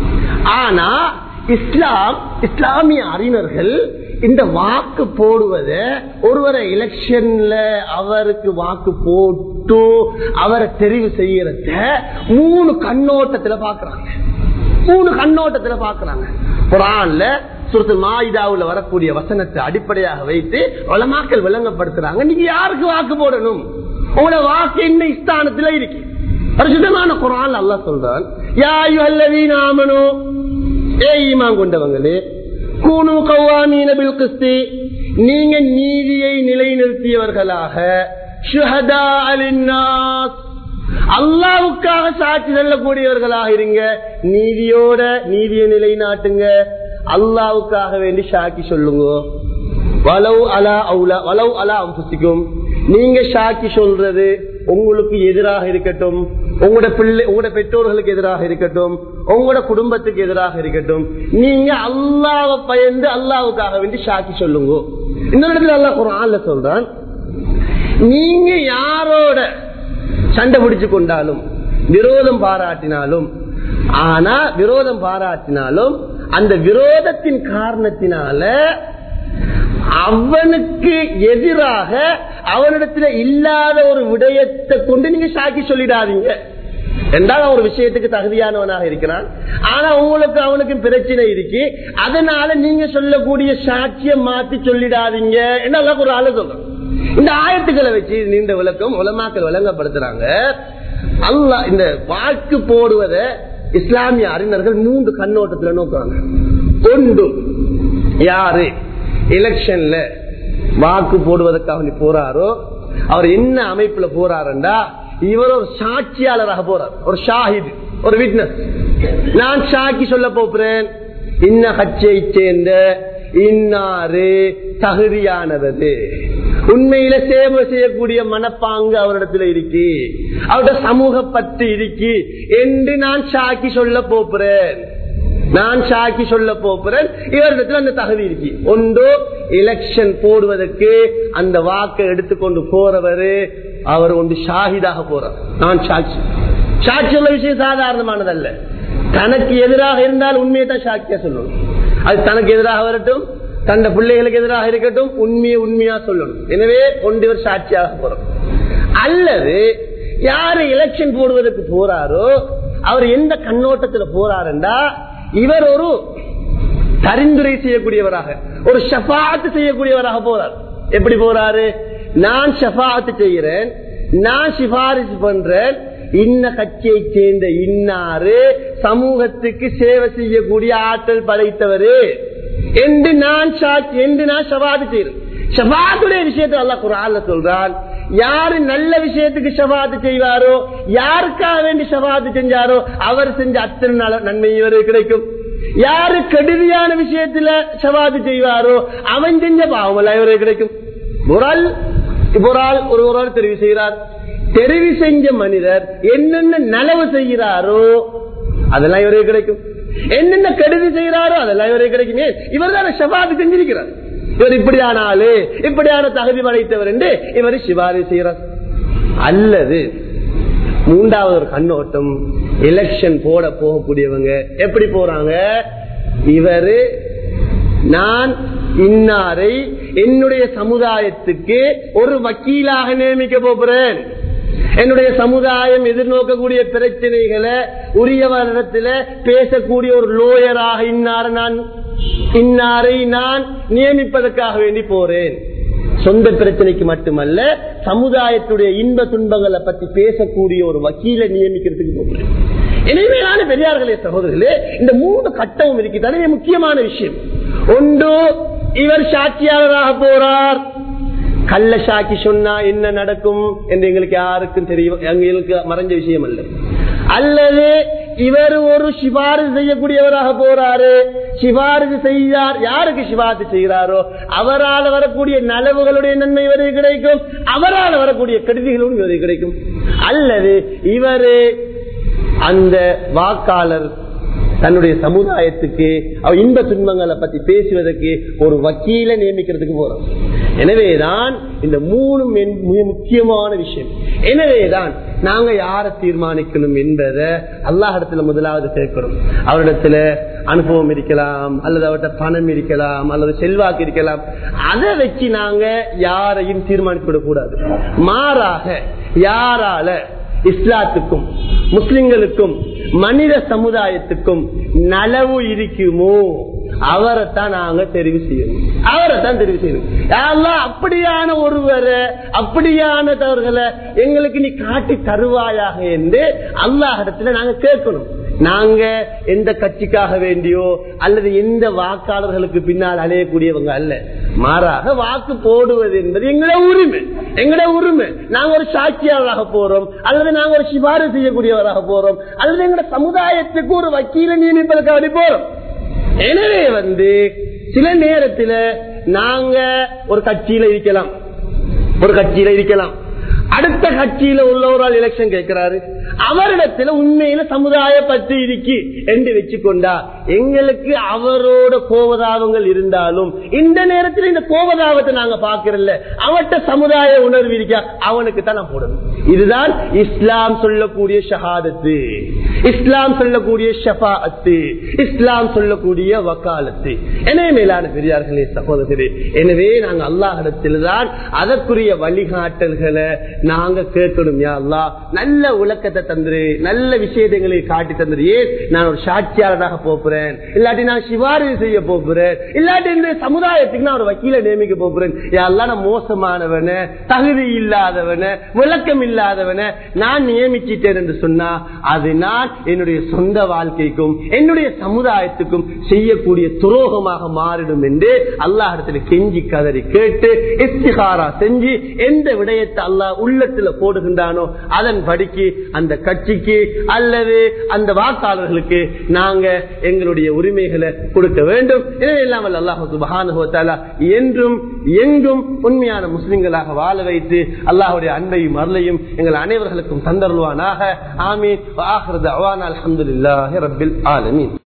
ஆனா இஸ்லாம் இஸ்லாமிய அறிஞர்கள் இந்த வாக்கு போடுவத ஒருவரை எலெக்ஷன்ல அவருக்கு வாக்கு போட்டு அவரை தெரிவு செய்யறத மூணு கண்ணோட்டத்துல பாக்குறாங்க மூணு கண்ணோட்டத்துல பாக்குறாங்க குரான்ல சுருத்து மாயுதாவுல வரக்கூடிய வசனத்தை அடிப்படையாக வைத்து வளமாக்கல் விளங்கப்படுத்துறாங்க நீங்க யாருக்கு வாக்கு போடணும் உங்களோட வாக்கு என்ன ஸ்தானத்துல இருக்கு பரிசுத்தமான குரான் அல்லா சொல்றான் யாயுவல்லவீனாமனோ ஏ ஈமான் கொண்டவங்களே கூணு கௌவாமீன பில் கிஸ்தி நீங்க நீதியை நிலைநிறுத்தியவர்களாக ஷுஹதா அலின்னாஸ் அல்லாவுக்காக சாட்சி செல்லக்கூடியவர்களாக இருங்க நீதியோட நீதியை நிலைநாட்டுங்க அல்லாவுக்காக வேண்டி சாட்சி சொல்லுங்க வலவு அலா அவுலா வலவு அலா அம்புசிக்கும் நீங்க சாட்சி சொல்றது உங்களுக்கு எதிராக இருக்கட்டும் உங்களோட பிள்ளை உங்களோட பெற்றோர்களுக்கு எதிராக இருக்கட்டும் உங்களோட குடும்பத்துக்கு எதிராக இருக்கட்டும் நீங்க அல்லாவை பயந்து அல்லாவுக்காக வேண்டி சாட்சி சொல்லுங்க இன்னொரு இடத்துல அல்லா குரான்ல சொல்றான் நீங்க யாரோட சண்டை பிடிச்சு கொண்டாலும் விரோதம் பாராட்டினாலும் ஆனா விரோதம் பாராட்டினாலும் அந்த விரோதத்தின் காரணத்தினால அவனுக்கு எதிராக அவனிடத்துல இல்லாத ஒரு விடயத்தை கொண்டு நீங்க சாக்கி சொல்லிடாதீங்க என்றால் ஒரு விஷயத்துக்கு தகுதியானவனாக இருக்கிறான் ஆனா உங்களுக்கு அவனுக்கு பிரச்சனை இருக்கு அதனால நீங்க சொல்லக்கூடிய சாட்சியம் மாத்தி சொல்லிடாதீங்க என்ன ஒரு ஆளு சொல்றோம் இந்த ஆயத்துக்களை வச்சு நீண்ட விளக்கம் உலமாக்கள் விளங்கப்படுத்துறாங்க அல்லா இந்த வாக்கு போடுவத இஸ்லாமிய அறிஞர்கள் மூன்று கண்ணோட்டத்துல நோக்குறாங்க ஒன்று யாரு எலெக்ஷன்ல வாக்கு போடுவதற்காக போறாரோ அவர் என்ன அமைப்புல போறாருண்டா இவர் ஒரு சாட்சியாளராக போறார் ஒரு ஷாஹித் ஒரு விட்னஸ் நான் சாக்கி சொல்ல போறேன் இன்ன கட்சியை சேர்ந்த இன்னாரு தகுதியானது உண்மையில சேவை செய்யக்கூடிய மனப்பாங்கு அவரிடத்துல இருக்கு அவருடைய சமூக பற்று இருக்கு என்று நான் சாக்கி சொல்ல போறேன் நான் சாக்கி சொல்ல போறேன் இவரிடத்துல அந்த தகுதி இருக்கு ஒன்று எலெக்ஷன் போடுவதற்கு அந்த வாக்கை எடுத்துக்கொண்டு போறவரு அவர் ஒன்று ஷாஹிதாக போறார் நான் சாட்சி சாட்சி உள்ள விஷயம் சாதாரணமானதல்ல தனக்கு எதிராக இருந்தால் உண்மையை தான் சாட்சியா சொல்லணும் அது தனக்கு எதிராக வரட்டும் தந்த பிள்ளைகளுக்கு எதிராக இருக்கட்டும் உண்மையை உண்மையா சொல்லணும் எனவே ஒன்று இவர் சாட்சியாக போறோம் அல்லது யாரு எலெக்ஷன் போடுவதற்கு போறாரோ அவர் எந்த கண்ணோட்டத்துல போறாருண்டா இவர் ஒரு பரிந்துரை செய்யக்கூடியவராக ஒரு ஷபாத்து செய்யக்கூடியவராக போறார் எப்படி போறாரு நான் ஷபாத்து செய்கிறேன் நான் சிபாரிசு பண்றேன் இன்ன கட்சியை சேர்ந்த இன்னாரு சமூகத்துக்கு சேவை செய்யக்கூடிய ஆற்றல் படைத்தவரு என்று நான் என்று நான் ஷபாத்து செய்கிறேன் ஷபாத்துடைய விஷயத்தை அல்ல குரான்ல சொல்றான் யாரு நல்ல விஷயத்துக்கு ஷபாத்து செய்வாரோ யாருக்காக வேண்டி ஷபாத்து செஞ்சாரோ அவர் செஞ்ச அத்தனை நன்மை இவருக்கு கிடைக்கும் யாரு கெடுதியான விஷயத்துல ஷபாத்து செய்வாரோ அவன் செஞ்ச பாவம் இவருக்கு கிடைக்கும் ஒரு ஆள் ஒரு ஆள் ஒரு ஒரு ஆள் தெரிவு செய்கிறார் தெரிவு செஞ்ச மனிதர் என்னென்ன நலவு செய்கிறாரோ அதெல்லாம் இவருக்கு கிடைக்கும் என்னென்ன கெடுதி செய்யறாரோ அதெல்லாம் இவருக்கு கிடைக்குமே இவர் தான் ஷபாது செஞ்சிருக்கிறார் இவர் இப்படியான ஆளு இப்படியான தகுதி படைத்தவர் என்று இவர் சிபாரி செய்யறார் அல்லது மூன்றாவது ஒரு கண்ணோட்டம் எலெக்ஷன் போட போகக்கூடியவங்க எப்படி போறாங்க இவரு நான் இன்னாரை என்னுடைய சமுதாயத்துக்கு ஒரு வக்கீலாக நியமிக்க போகிறேன் என்னுடைய சமுதாயம் எதிர்நோக்கக்கூடிய பிரச்சனைகளை உரியவரிடத்துல பேசக்கூடிய ஒரு லோயராக இன்னார நான் இன்னாரை நான் நியமிப்பதற்காக வேண்டி போறேன் சொந்த பிரச்சனைக்கு மட்டுமல்ல சமுதாயத்துடைய இன்ப துன்பங்களை பத்தி பேசக்கூடிய ஒரு வக்கீலை நியமிக்கிறதுக்கு போகிறேன் எனவே நான் பெரியார்களே சகோதரர்களே இந்த மூணு கட்டமும் இருக்கிறது முக்கியமான விஷயம் ஒன்று இவர் சாட்சியாளராக போறார் கள்ள சாட்சி சொன்னா என்ன நடக்கும் என்று எங்களுக்கு யாருக்கும் தெரியும் எங்களுக்கு மறைஞ்ச விஷயம் அல்ல அல்லது இவர் ஒரு சிபாரிசு செய்யக்கூடியவராக போறாரு சிபாரிசு செய்யார் யாருக்கு சிபாரிசு செய்கிறாரோ அவரால் வரக்கூடிய நலவுகளுடைய நன்மை இவருக்கு கிடைக்கும் அவரால் வரக்கூடிய கெடுதிகளும் இவருக்கு கிடைக்கும் அல்லது இவரு அந்த வாக்காளர் தன்னுடைய சமுதாயத்துக்கு அவ இன்ப துன்பங்களை பத்தி பேசுவதற்கு ஒரு வக்கீல நியமிக்கிறதுக்கு போறோம் எனவேதான் இந்த மூணு மிக முக்கியமான விஷயம் எனவேதான் நாங்க யாரை தீர்மானிக்கணும் என்பதை அல்லாஹிடத்துல முதலாவது கேட்கிறோம் அவரிடத்துல அனுபவம் இருக்கலாம் அல்லது அவர்கிட்ட பணம் இருக்கலாம் அல்லது செல்வாக்கு இருக்கலாம் அதை வச்சு நாங்க யாரையும் தீர்மானிக்க கூடாது மாறாக யாரால இஸ்லாத்துக்கும் முஸ்லிம்களுக்கும் மனித சமுதாயத்துக்கும் நலவு இருக்குமோ அவரைத்தான் நாங்க தெரிவு செய்யணும் அவரைத்தான் தெரிவு செய்யணும் யாரெல்லாம் அப்படியான ஒருவரை அப்படியானவர்களை எங்களுக்கு நீ காட்டி தருவாயாக என்று அல்லாஹிடத்துல நாங்க கேட்கணும் நாங்க எந்த கட்சிக்காக வேண்டியோ அல்லது எந்த வாக்காளர்களுக்கு பின்னால் அலையக்கூடியவங்க அல்ல மாறாக வாக்கு போடுவது என்பது எங்களோட உரிமை எங்களோட உரிமை நாங்க ஒரு சாட்சியாளராக போறோம் அல்லது நாங்க ஒரு சிபாரிசு செய்யக்கூடியவராக போறோம் அல்லது எங்களோட சமுதாயத்துக்கு ஒரு வக்கீல நியமிப்பதற்காக வேண்டி போறோம் எனவே வந்து சில நேரத்தில் நாங்க ஒரு கட்சியில இருக்கலாம் ஒரு கட்சியில இருக்கலாம் அடுத்த கட்சியில உள்ளவரால் எலெக்ஷன் கேட்கிறாரு அவரிடத்துல உண்மையில சமுதாய பற்றி இருக்கு என்று வச்சுக்கொண்டா எங்களுக்கு அவரோட கோபதாபங்கள் இருந்தாலும் இந்த நேரத்தில் இந்த கோபதாபத்தை நாங்க பாக்குறோம்ல அவட்ட சமுதாய உணர்வு இருக்கா அவனுக்கு தான் நான் போடணும் இதுதான் இஸ்லாம் சொல்லக்கூடிய ஷஹாதத்து இஸ்லாம் சொல்லக்கூடிய ஷபாத்து இஸ்லாம் சொல்லக்கூடிய வக்காலத்து எனவே மேலான பெரியார்களே சகோதரர்களே எனவே நாங்க அல்லாஹிடத்தில் தான் அதற்குரிய வழிகாட்டல்களை நாங்க கேட்கணும் யா அல்லா நல்ல உலக்கத்தை தந்துரு நல்ல விஷயங்களை காட்டி தந்துரு ஏன் நான் ஒரு சாட்சியாளராக போறேன் இல்லாட்டி நான் சிபாரிசு செய்ய போறேன் இல்லாட்டி இந்த சமுதாயத்துக்கு நான் ஒரு வக்கீல நியமிக்க போறேன் யாரெல்லாம் நான் மோசமானவன தகுதி இல்லாதவன விளக்கம் இல்லாதவன நான் நியமிச்சிட்டேன் என்று சொன்னா அது நான் என்னுடைய சொந்த வாழ்க்கைக்கும் என்னுடைய சமுதாயத்துக்கும் செய்யக்கூடிய துரோகமாக மாறிடும் என்று அல்லாஹிடத்தில் கெஞ்சி கதறி கேட்டு இஸ்திகாரா செஞ்சு எந்த விடயத்தை அல்லாஹ் உள்ளத்துல போடுகின்றானோ அதன் படிக்கு அந்த கட்சிக்கு அல்லது அந்த வாக்காளர்களுக்கு நாங்க எங்களுடைய உரிமைகளை கொடுக்க வேண்டும் எனவே இல்லாமல் அல்லாஹு மகானுகத்தாலா என்றும் எங்கும் உண்மையான முஸ்லிம்களாக வாழ வைத்து அல்லாஹுடைய அன்பையும் அருளையும் எங்கள் அனைவர்களுக்கும் தந்தருவானாக ஆமீன் அலமதுல்லாஹி ரபில் ஆலமீன்